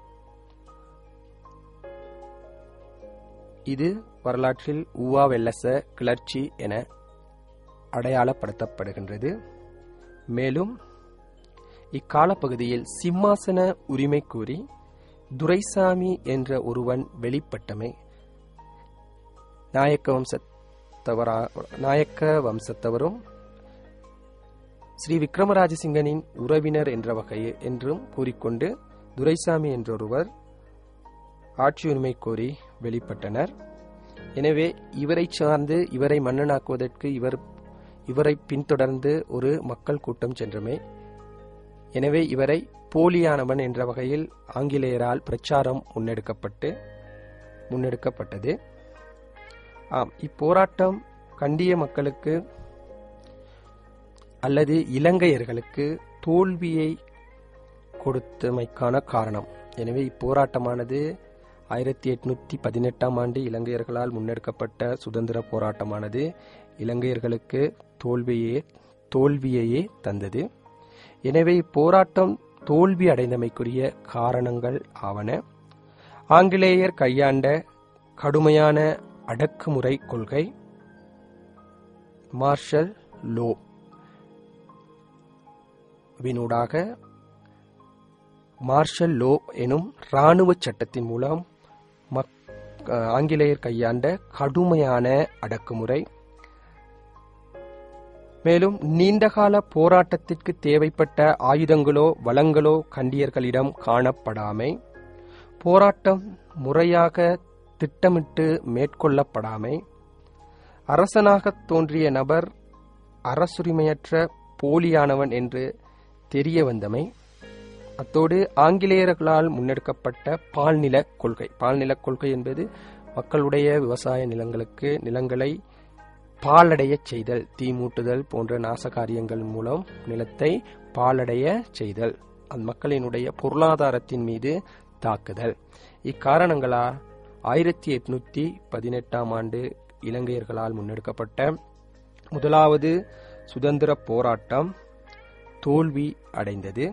இது வரலாற்றில் ஊவா வெல்லச கிளர்ச்சி என அடையாளப்படுத்தப்படுகின்றது மேலும் இக்காலப்பகுதியில் சிம்மாசன உரிமை கூறி துரைசாமி என்ற ஒருவன் வெளிப்பட்டமை நாயக்க வம்சத்தவரா நாயக்க வம்சத்தவரும் ஸ்ரீ விக்ரமராஜசிங்கனின் உறவினர் என்ற வகையில் என்றும் கூறிக்கொண்டு துரைசாமி என்றொருவர் ஆட்சி உரிமை கோரி வெளிப்பட்டனர் எனவே இவரை சார்ந்து இவரை மன்னனாக்குவதற்கு இவர் இவரை பின்தொடர்ந்து ஒரு மக்கள் கூட்டம் சென்றமே எனவே இவரை போலியானவன் என்ற வகையில் ஆங்கிலேயரால் பிரச்சாரம் முன்னெடுக்கப்பட்டு முன்னெடுக்கப்பட்டது ஆம் இப்போராட்டம் கண்டிய மக்களுக்கு அல்லது இலங்கையர்களுக்கு தோல்வியை கொடுத்தமைக்கான காரணம் எனவே இப்போராட்டமானது ஆயிரத்தி எட்நூத்தி பதினெட்டாம் ஆண்டு இலங்கையர்களால் முன்னெடுக்கப்பட்ட சுதந்திர போராட்டமானது இலங்கையர்களுக்கு தோல்வியே தோல்வியையே தந்தது எனவே இப்போராட்டம் தோல்வி அடைந்தமைக்குரிய காரணங்கள் ஆவன ஆங்கிலேயர் கையாண்ட கடுமையான அடக்குமுறை கொள்கை மார்ஷல் லோ வினூடாக மார்ஷல் லோ எனும் இராணுவ சட்டத்தின் மூலம் ஆங்கிலேயர் கையாண்ட கடுமையான அடக்குமுறை மேலும் நீண்டகால போராட்டத்திற்கு தேவைப்பட்ட ஆயுதங்களோ வளங்களோ கண்டியர்களிடம் காணப்படாமை போராட்டம் முறையாக திட்டமிட்டு மேற்கொள்ளப்படாமை அரசனாக தோன்றிய நபர் அரசுரிமையற்ற போலியானவன் என்று தெரிய வந்தமை அத்தோடு ஆங்கிலேயர்களால் முன்னெடுக்கப்பட்ட பால்நில கொள்கை பால்நில கொள்கை என்பது மக்களுடைய விவசாய நிலங்களுக்கு நிலங்களை பாலடைய செய்தல் தீ மூட்டுதல் போன்ற நாசகாரியங்கள் மூலம் நிலத்தை பாலடைய செய்தல் அந்த மக்களினுடைய பொருளாதாரத்தின் மீது தாக்குதல் இக்காரணங்களால் ஆயிரத்தி எட்நூத்தி பதினெட்டாம் ஆண்டு இலங்கையர்களால் முன்னெடுக்கப்பட்ட முதலாவது சுதந்திர போராட்டம் தோல்வி அடைந்தது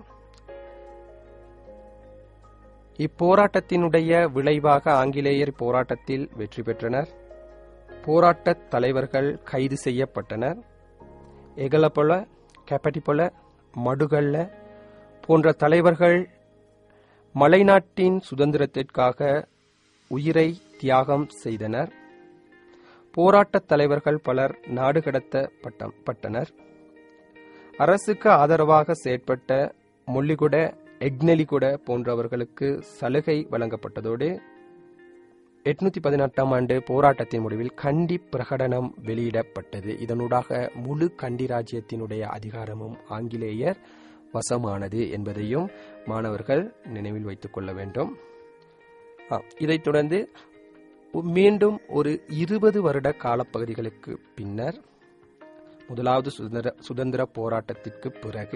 இப்போராட்டத்தினுடைய விளைவாக ஆங்கிலேயர் போராட்டத்தில் வெற்றி பெற்றனர் போராட்டத் தலைவர்கள் கைது செய்யப்பட்டனர் எகலபொல கெப்பட்டிபொல மடுகல்ல போன்ற தலைவர்கள் மலைநாட்டின் சுதந்திரத்திற்காக உயிரை தியாகம் செய்தனர் போராட்டத் தலைவர்கள் பலர் நாடு கடத்தப்பட்டனர் அரசுக்கு ஆதரவாக செயற்பட்ட மொல்லிகுட எக்னெலிகுட போன்றவர்களுக்கு சலுகை வழங்கப்பட்டதோடு எட்நூத்தி பதினெட்டாம் ஆண்டு போராட்டத்தின் முடிவில் கண்டி பிரகடனம் வெளியிடப்பட்டது இதனூடாக முழு கண்டி ராஜ்யத்தினுடைய அதிகாரமும் ஆங்கிலேயர் வசமானது என்பதையும் மாணவர்கள் நினைவில் வைத்துக் கொள்ள வேண்டும் ஆ, இதைத் தொடர்ந்து மீண்டும் ஒரு இருபது வருட காலப்பகுதிகளுக்கு பின்னர் முதலாவது சுதந்திர சுதந்திர போராட்டத்திற்கு பிறகு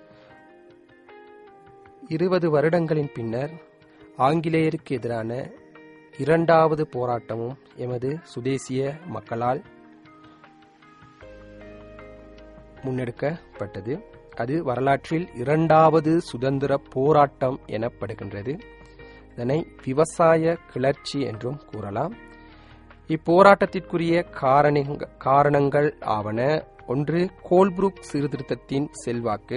இருபது வருடங்களின் பின்னர் ஆங்கிலேயருக்கு எதிரான இரண்டாவது போராட்டமும் எமது சுதேசிய மக்களால் முன்னெடுக்கப்பட்டது அது வரலாற்றில் இரண்டாவது சுதந்திர போராட்டம் எனப்படுகின்றது இதனை விவசாய கிளர்ச்சி என்றும் கூறலாம் இப்போராட்டத்திற்குரிய காரணங்க- காரணங்கள் ஆவன ஒன்று கோல்புரூக் சீர்திருத்தத்தின் செல்வாக்கு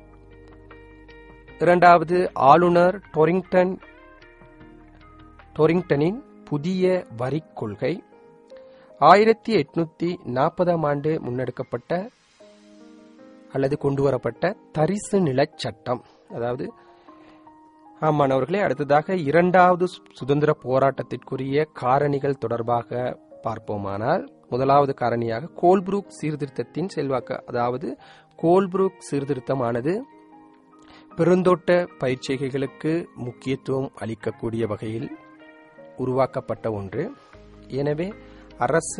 இரண்டாவது ஆளுநர் டொரிங்டன் டொரிங்டனின் புதிய வரிக் கொள்கை ஆயிரத்தி எட்நூத்தி நாற்பதாம் ஆண்டு முன்னெடுக்கப்பட்ட அல்லது கொண்டுவரப்பட்ட தரிசு நிலச் சட்டம் அதாவது ஆமாணவர்களே அடுத்ததாக இரண்டாவது சு- சுதந்திர போராட்டத்திற்குரிய காரணிகள் தொடர்பாக பார்ப்போமானால் முதலாவது காரணியாக கோல்புரூக் சீர்திருத்தத்தின் செல்வாக்கு அதாவது கோல்புரூக் சீர்திருத்தமானது பெருந்தோட்ட பயிற்சிகைகளுக்கு முக்கியத்துவம் அளிக்கக்கூடிய வகையில் உருவாக்கப்பட்ட ஒன்று எனவே அரச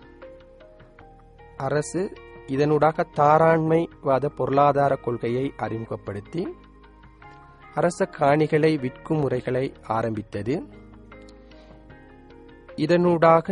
அரசு இதனூடாக தாராண்மைவாத பொருளாதார கொள்கையை அறிமுகப்படுத்தி அரச காணிகளை விற்கும் முறைகளை ஆரம்பித்தது இதனூடாக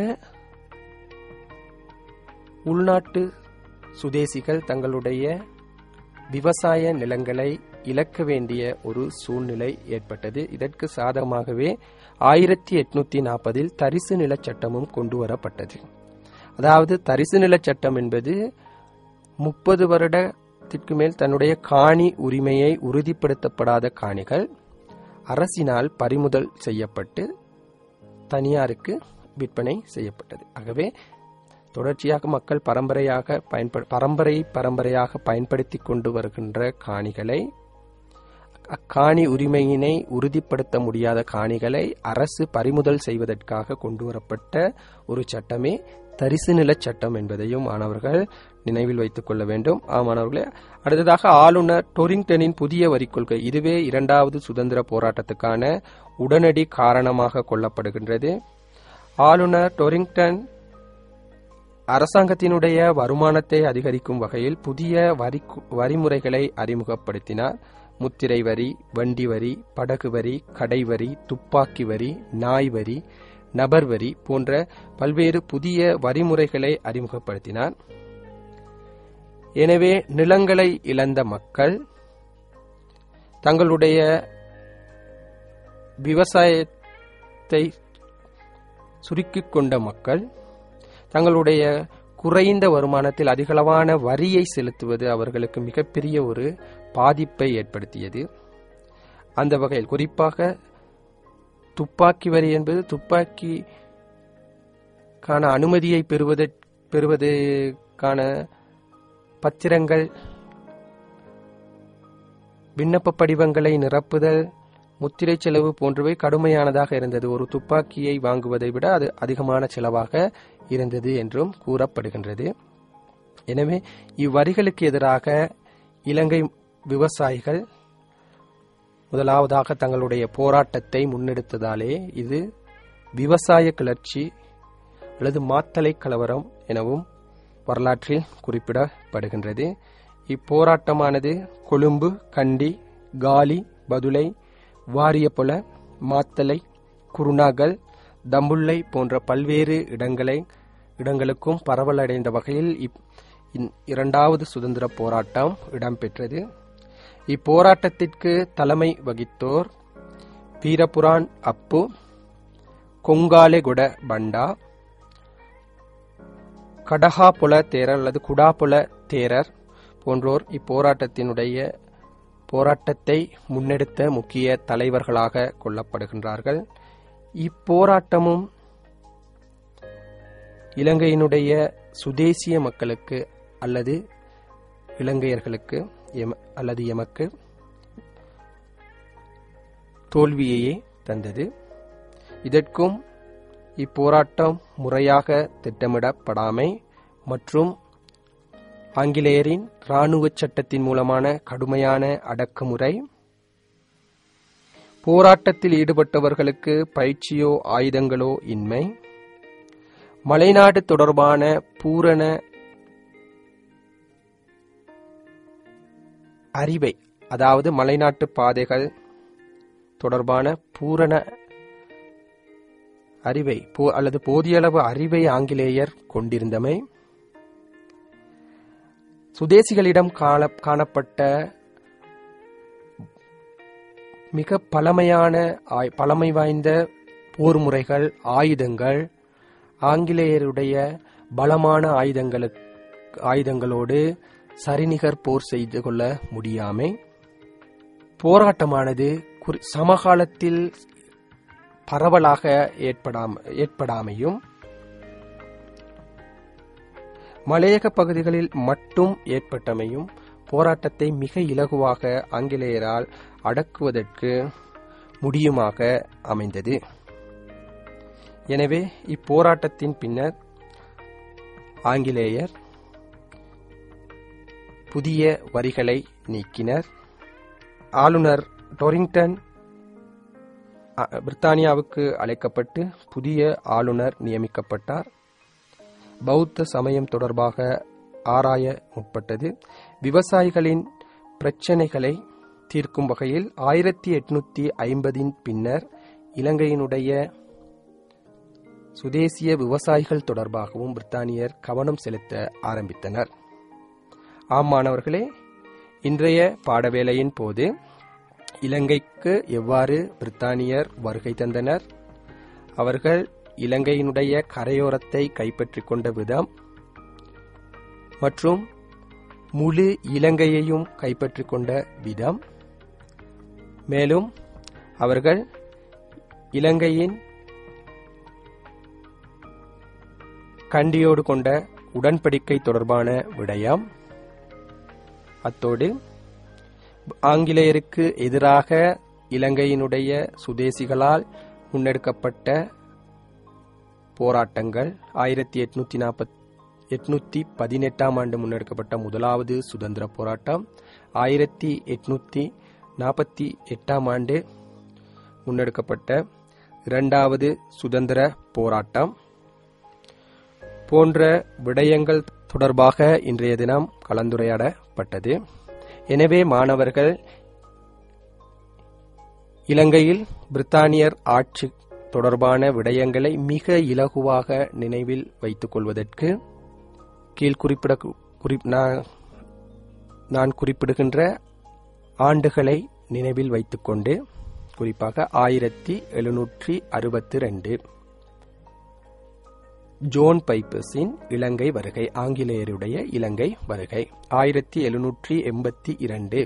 உள்நாட்டு சுதேசிகள் தங்களுடைய விவசாய நிலங்களை இழக்க வேண்டிய ஒரு சூழ்நிலை ஏற்பட்டது இதற்கு சாதகமாகவே ஆயிரத்தி எட்நூத்தி நாற்பதில் தரிசு நிலச் சட்டமும் கொண்டு வரப்பட்டது அதாவது தரிசு நிலச் சட்டம் என்பது முப்பது வருடத்திற்கு மேல் தன்னுடைய காணி உரிமையை உறுதிப்படுத்தப்படாத காணிகள் அரசினால் பறிமுதல் செய்யப்பட்டு தனியாருக்கு விற்பனை செய்யப்பட்டது ஆகவே தொடர்ச்சியாக மக்கள் பரம்பரையாக பயன்பட பரம்பரை பரம்பரையாக பயன்படுத்தி கொண்டு வருகின்ற காணிகளை அக்காணி உரிமையினை உறுதிப்படுத்த முடியாத காணிகளை அரசு பறிமுதல் செய்வதற்காக கொண்டு வரப்பட்ட ஒரு சட்டமே தரிசு நிலச் சட்டம் என்பதையும் மாணவர்கள் நினைவில் வைத்துக் கொள்ள வேண்டும் ஆ மாணவர்களே அடுத்ததாக ஆளுநர் டொரிங்டனின் புதிய வரிக் கொள்கை இதுவே இரண்டாவது சுதந்திர போராட்டத்துக்கான உடனடி காரணமாக கொள்ளப்படுகின்றது ஆளுநர் டொரிங்டன் அரசாங்கத்தினுடைய வருமானத்தை அதிகரிக்கும் வகையில் புதிய வரி வரிமுறைகளை அறிமுகப்படுத்தினார் முத்திரை வரி வண்டி வரி படகு வரி கடை வரி துப்பாக்கி வரி நாய் வரி நபர் வரி போன்ற பல்வேறு புதிய வரிமுறைகளை அறிமுகப்படுத்தினார் எனவே நிலங்களை இழந்த மக்கள் தங்களுடைய விவசாயத்தை சுருக்கிக் கொண்ட மக்கள் தங்களுடைய குறைந்த வருமானத்தில் அதிகளவான வரியை செலுத்துவது அவர்களுக்கு மிகப்பெரிய ஒரு பாதிப்பை ஏற்படுத்தியது அந்த வகையில் குறிப்பாக துப்பாக்கி வரி என்பது துப்பாக்கிக்கான அனுமதியை பெறுவது பெறுவதற்கான பத்திரங்கள் விண்ணப்ப படிவங்களை நிரப்புதல் முத்திரை செலவு போன்றவை கடுமையானதாக இருந்தது ஒரு துப்பாக்கியை வாங்குவதை விட அது அதிகமான செலவாக இருந்தது என்றும் கூறப்படுகின்றது எனவே இவ்வரிகளுக்கு எதிராக இலங்கை விவசாயிகள் முதலாவதாக தங்களுடைய போராட்டத்தை முன்னெடுத்ததாலே இது விவசாய கிளர்ச்சி அல்லது மாத்தலை கலவரம் எனவும் வரலாற்றில் குறிப்பிடப்படுகின்றது இப்போராட்டமானது கொழும்பு கண்டி காலி பதுளை வாரியபொல மாத்தலை குருணாகல் தம்புள்ளை போன்ற பல்வேறு இடங்களை இடங்களுக்கும் பரவலடைந்த வகையில் இப்- இந்- இரண்டாவது சுதந்திர போராட்டம் இடம்பெற்றது இப்போராட்டத்திற்கு தலைமை வகித்தோர் வீரபுரான் அப்பு கொங்காலெகுட பண்டா கடஹாபுல தேரர் அல்லது குடாபுல தேரர் போன்றோர் இப்போராட்டத்தினுடைய போராட்டத்தை முன்னெடுத்த முக்கிய தலைவர்களாக கொள்ளப்படுகின்றார்கள் இப்போராட்டமும் இலங்கையினுடைய சுதேசிய மக்களுக்கு அல்லது இலங்கையர்களுக்கு எம- அல்லது எமக்கு தோல்வியையே தந்தது இதற்கும் இப்போராட்டம் முறையாக திட்டமிடப்படாமை மற்றும் ஆங்கிலேயரின் இராணுவ சட்டத்தின் மூலமான கடுமையான அடக்குமுறை போராட்டத்தில் ஈடுபட்டவர்களுக்கு பயிற்சியோ ஆயுதங்களோ இன்மை மலைநாடு தொடர்பான பூரண அறிவை அதாவது மலைநாட்டு பாதைகள் தொடர்பான பூரண அறிவை போ- அல்லது போதியளவு அறிவை ஆங்கிலேயர் கொண்டிருந்தமை சுதேசிகளிடம் காண காணப்பட்ட மிக பழமையான ஆய்- பழமை வாய்ந்த போர் முறைகள் ஆயுதங்கள் ஆங்கிலேயருடைய பலமான ஆயுதங்களுக்கு ஆயுதங்களோடு சரிநிகர் போர் செய்து கொள்ள முடியாமை போராட்டமானது குறி- சமகாலத்தில் பரவலாக ஏற்படாம ஏற்படாமையும் மலையக பகுதிகளில் மட்டும் ஏற்பட்டமையும் போராட்டத்தை மிக இலகுவாக ஆங்கிலேயரால் அடக்குவதற்கு முடியுமாக அமைந்தது எனவே இப்போராட்டத்தின் பின்னர் ஆங்கிலேயர் புதிய வரிகளை நீக்கினர் ஆளுநர் டொரிங்டன் அ- பிரித்தானியாவுக்கு அழைக்கப்பட்டு புதிய ஆளுநர் நியமிக்கப்பட்டார் பௌத்த சமயம் தொடர்பாக ஆராய முற்பட்டது விவசாயிகளின் பிரச்சனைகளை தீர்க்கும் வகையில் ஆயிரத்தி எட்நூத்தி ஐம்பதின் பின்னர் இலங்கையினுடைய சுதேசிய விவசாயிகள் தொடர்பாகவும் பிரித்தானியர் கவனம் செலுத்த ஆரம்பித்தனர் ஆம் மாணவர்களே இன்றைய பாடவேளையின் போது இலங்கைக்கு எவ்வாறு பிரித்தானியர் வருகை தந்தனர் அவர்கள் இலங்கையினுடைய கரையோரத்தை கைப்பற்றிக் கொண்ட விதம் மற்றும் முழு இலங்கையையும் கைப்பற்றிக் கொண்ட விதம் மேலும் அவர்கள் இலங்கையின் கண்டியோடு கொண்ட உடன்படிக்கை தொடர்பான விடயம் அத்தோடு ஆங்கிலேயருக்கு எதிராக இலங்கையினுடைய சுதேசிகளால் முன்னெடுக்கப்பட்ட போராட்டங்கள் ஆயிரத்தி எட்நூத்தி நாற்பத் எட்நூத்தி பதினெட்டாம் ஆண்டு முன்னெடுக்கப்பட்ட முதலாவது சுதந்திர போராட்டம் ஆயிரத்தி எட்நூத்தி நாற்பத்தி எட்டாம் ஆண்டு முன்னெடுக்கப்பட்ட இரண்டாவது சுதந்திர போராட்டம் போன்ற விடயங்கள் தொடர்பாக இன்றைய தினம் கலந்துரையாடப்பட்டது எனவே மாணவர்கள் இலங்கையில் பிரித்தானியர் ஆட்சி தொடர்பான விடயங்களை மிக இலகுவாக நினைவில் வைத்துக் கொள்வதற்கு கீழ் குறிப்பிட குறி- நான்- நான் குறிப்பிடுகின்ற ஆண்டுகளை நினைவில் வைத்துக்கொண்டு குறிப்பாக ஆயிரத்தி எழுநூற்றி அறுபத்தி ரெண்டு ஜோன் பைப்பர்ஸின் இலங்கை வருகை ஆங்கிலேயருடைய இலங்கை வருகை ஆயிரத்தி எழுநூற்றி எண்பத்தி இரண்டு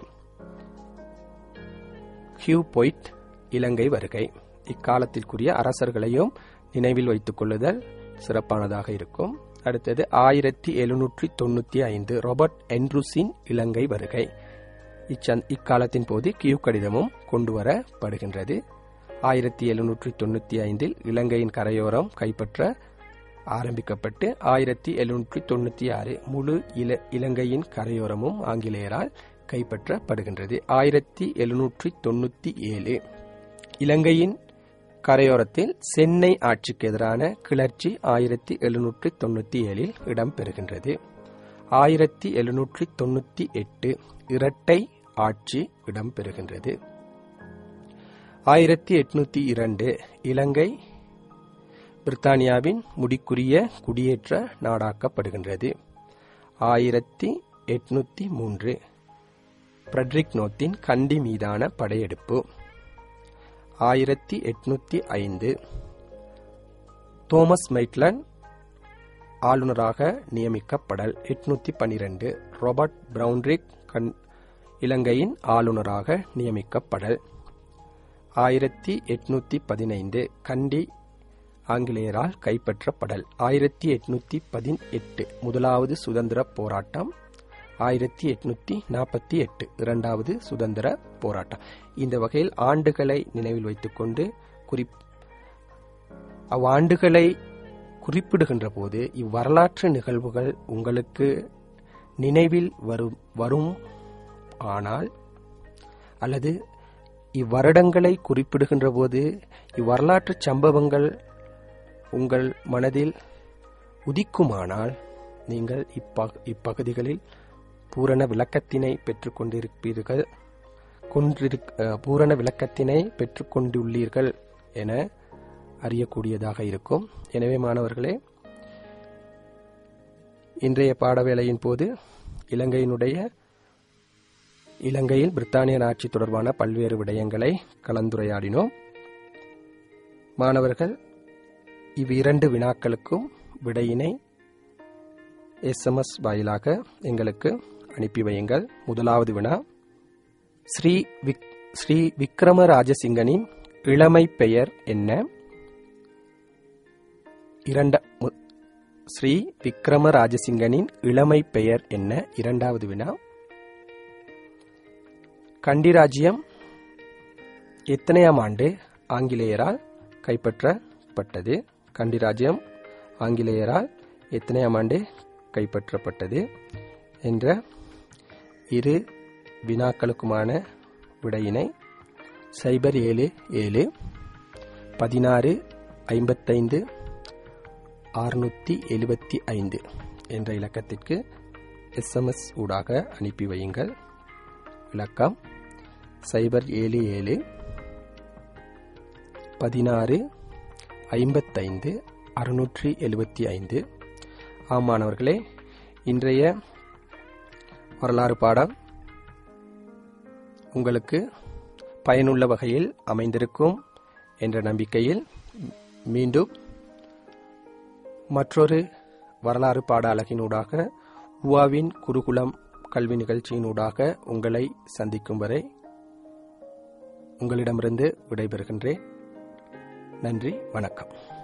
ஹியூ பொய்ட் இலங்கை வருகை இக்காலத்திற்குரிய அரசர்களையும் நினைவில் வைத்துக் கொள்ளுதல் சிறப்பானதாக இருக்கும் அடுத்தது ஆயிரத்தி எழுநூற்றி தொண்ணூத்தி ஐந்து ராபர்ட் என்ட்ரூஸின் இலங்கை வருகை இச்சந் இக்காலத்தின் போது கியூ கடிதமும் கொண்டு வரப்படுகின்றது ஆயிரத்தி எழுநூற்றி தொண்ணூத்தி ஐந்தில் இலங்கையின் கரையோரம் கைப்பற்ற ஆரம்பிக்கப்பட்டு ஆயிரத்தி எழுநூற்றி தொண்ணூத்தி ஆறு முழு இல இலங்கையின் கரையோரமும் ஆங்கிலேயரால் கைப்பற்றப்படுகின்றது ஆயிரத்தி எழுநூற்றி தொண்ணூத்தி ஏழு இலங்கையின் கரையோரத்தில் சென்னை ஆட்சிக்கு எதிரான கிளர்ச்சி ஆயிரத்தி எழுநூற்றி தொண்ணூத்தி ஏழில் இடம்பெறுகின்றது ஆயிரத்தி எழுநூற்றி தொண்ணூத்தி எட்டு இரட்டை ஆட்சி இடம்பெறுகின்றது ஆயிரத்தி எட்நூத்தி இரண்டு இலங்கை பிரித்தானியாவின் முடிக்குரிய குடியேற்ற நாடாக்கப்படுகின்றது ஆயிரத்தி எட்நூத்தி மூன்று பிரட்ரிக் நோத்தின் கண்டி மீதான படையெடுப்பு ஆயிரத்தி எட்நூத்தி ஐந்து தோமஸ் மெய்ட்லன் ஆளுநராக நியமிக்கப்படல் எட்நூத்தி பனிரெண்டு ராபர்ட் பிரவுன்ரிக் கண் இலங்கையின் ஆளுநராக நியமிக்கப்படல் ஆயிரத்தி எட்நூத்தி பதினைந்து கண்டி ஆங்கிலேயரால் கைப்பற்றப்படல் ஆயிரத்தி எட்நூத்தி பதினெட்டு முதலாவது சுதந்திர போராட்டம் ஆயிரத்தி எட்நூத்தி நாற்பத்தி எட்டு இரண்டாவது சுதந்திர போராட்டம் இந்த வகையில் ஆண்டுகளை நினைவில் வைத்துக்கொண்டு குறி அவ்வாண்டுகளை குறிப்பிடுகின்ற போது இவ்வரலாற்று நிகழ்வுகள் உங்களுக்கு நினைவில் வரும் வரும் ஆனால் அல்லது இவ்வருடங்களை குறிப்பிடுகின்ற போது இவ்வரலாற்று சம்பவங்கள் உங்கள் மனதில் உதிக்குமானால் நீங்கள் இப்ப இப்பகுதிகளில் பூரண விளக்கத்தினை பெற்றுக்கொண்டிருப்பீர்கள் கொண்டிருக் அஹ், பூரண விளக்கத்தினை பெற்றுக்கொண்டுள்ளீர்கள் என அறியக்கூடியதாக இருக்கும் எனவே மாணவர்களே இன்றைய பாடவேளையின் போது இலங்கையினுடைய இலங்கையில் பிரித்தானியர் ஆட்சி தொடர்பான பல்வேறு விடயங்களை கலந்துரையாடினோம் மாணவர்கள் இவ்விரண்டு வினாக்களுக்கும் விடையினை எஸ்எம்எஸ் வாயிலாக எங்களுக்கு அனுப்பி வையுங்கள் முதலாவது வினா ஸ்ரீ விக் ஸ்ரீ விக்ரம ராஜசிங்கனின் இளமை பெயர் என்ன இரண்ட மு- ஸ்ரீ விக்ரம ராஜசிங்கனின் இளமை பெயர் என்ன இரண்டாவது வினா கண்டி ராஜ்யம் எத்தனையாம் ஆண்டு ஆங்கிலேயரால் கைப்பற்றப்பட்டது கண்டி ராஜ்யம் ஆங்கிலேயரால் எத்தனையாம் ஆண்டு கைப்பற்றப்பட்டது என்ற இரு வினாக்களுக்குமான விடையினை சைபர் ஏழு ஏழு பதினாறு ஐம்பத்தைந்து அறுநூற்றி எழுபத்தி ஐந்து என்ற இலக்கத்திற்கு எஸ்எம்எஸ் ஊடாக அனுப்பி வையுங்கள் இலக்கம் சைபர் ஏழு ஏழு பதினாறு ஐம்பத்தைந்து அறுநூற்றி எழுபத்தி ஐந்து ஆமாணவர்களே இன்றைய வரலாறு பாடம் உங்களுக்கு பயனுள்ள வகையில் அமைந்திருக்கும் என்ற நம்பிக்கையில் மீண்டும் மற்றொரு வரலாறு பாட அலகினூடாக உவாவின் குருகுலம் கல்வி நிகழ்ச்சியினூடாக உங்களை சந்திக்கும் வரை உங்களிடமிருந்து விடைபெறுகின்றேன் நன்றி வணக்கம்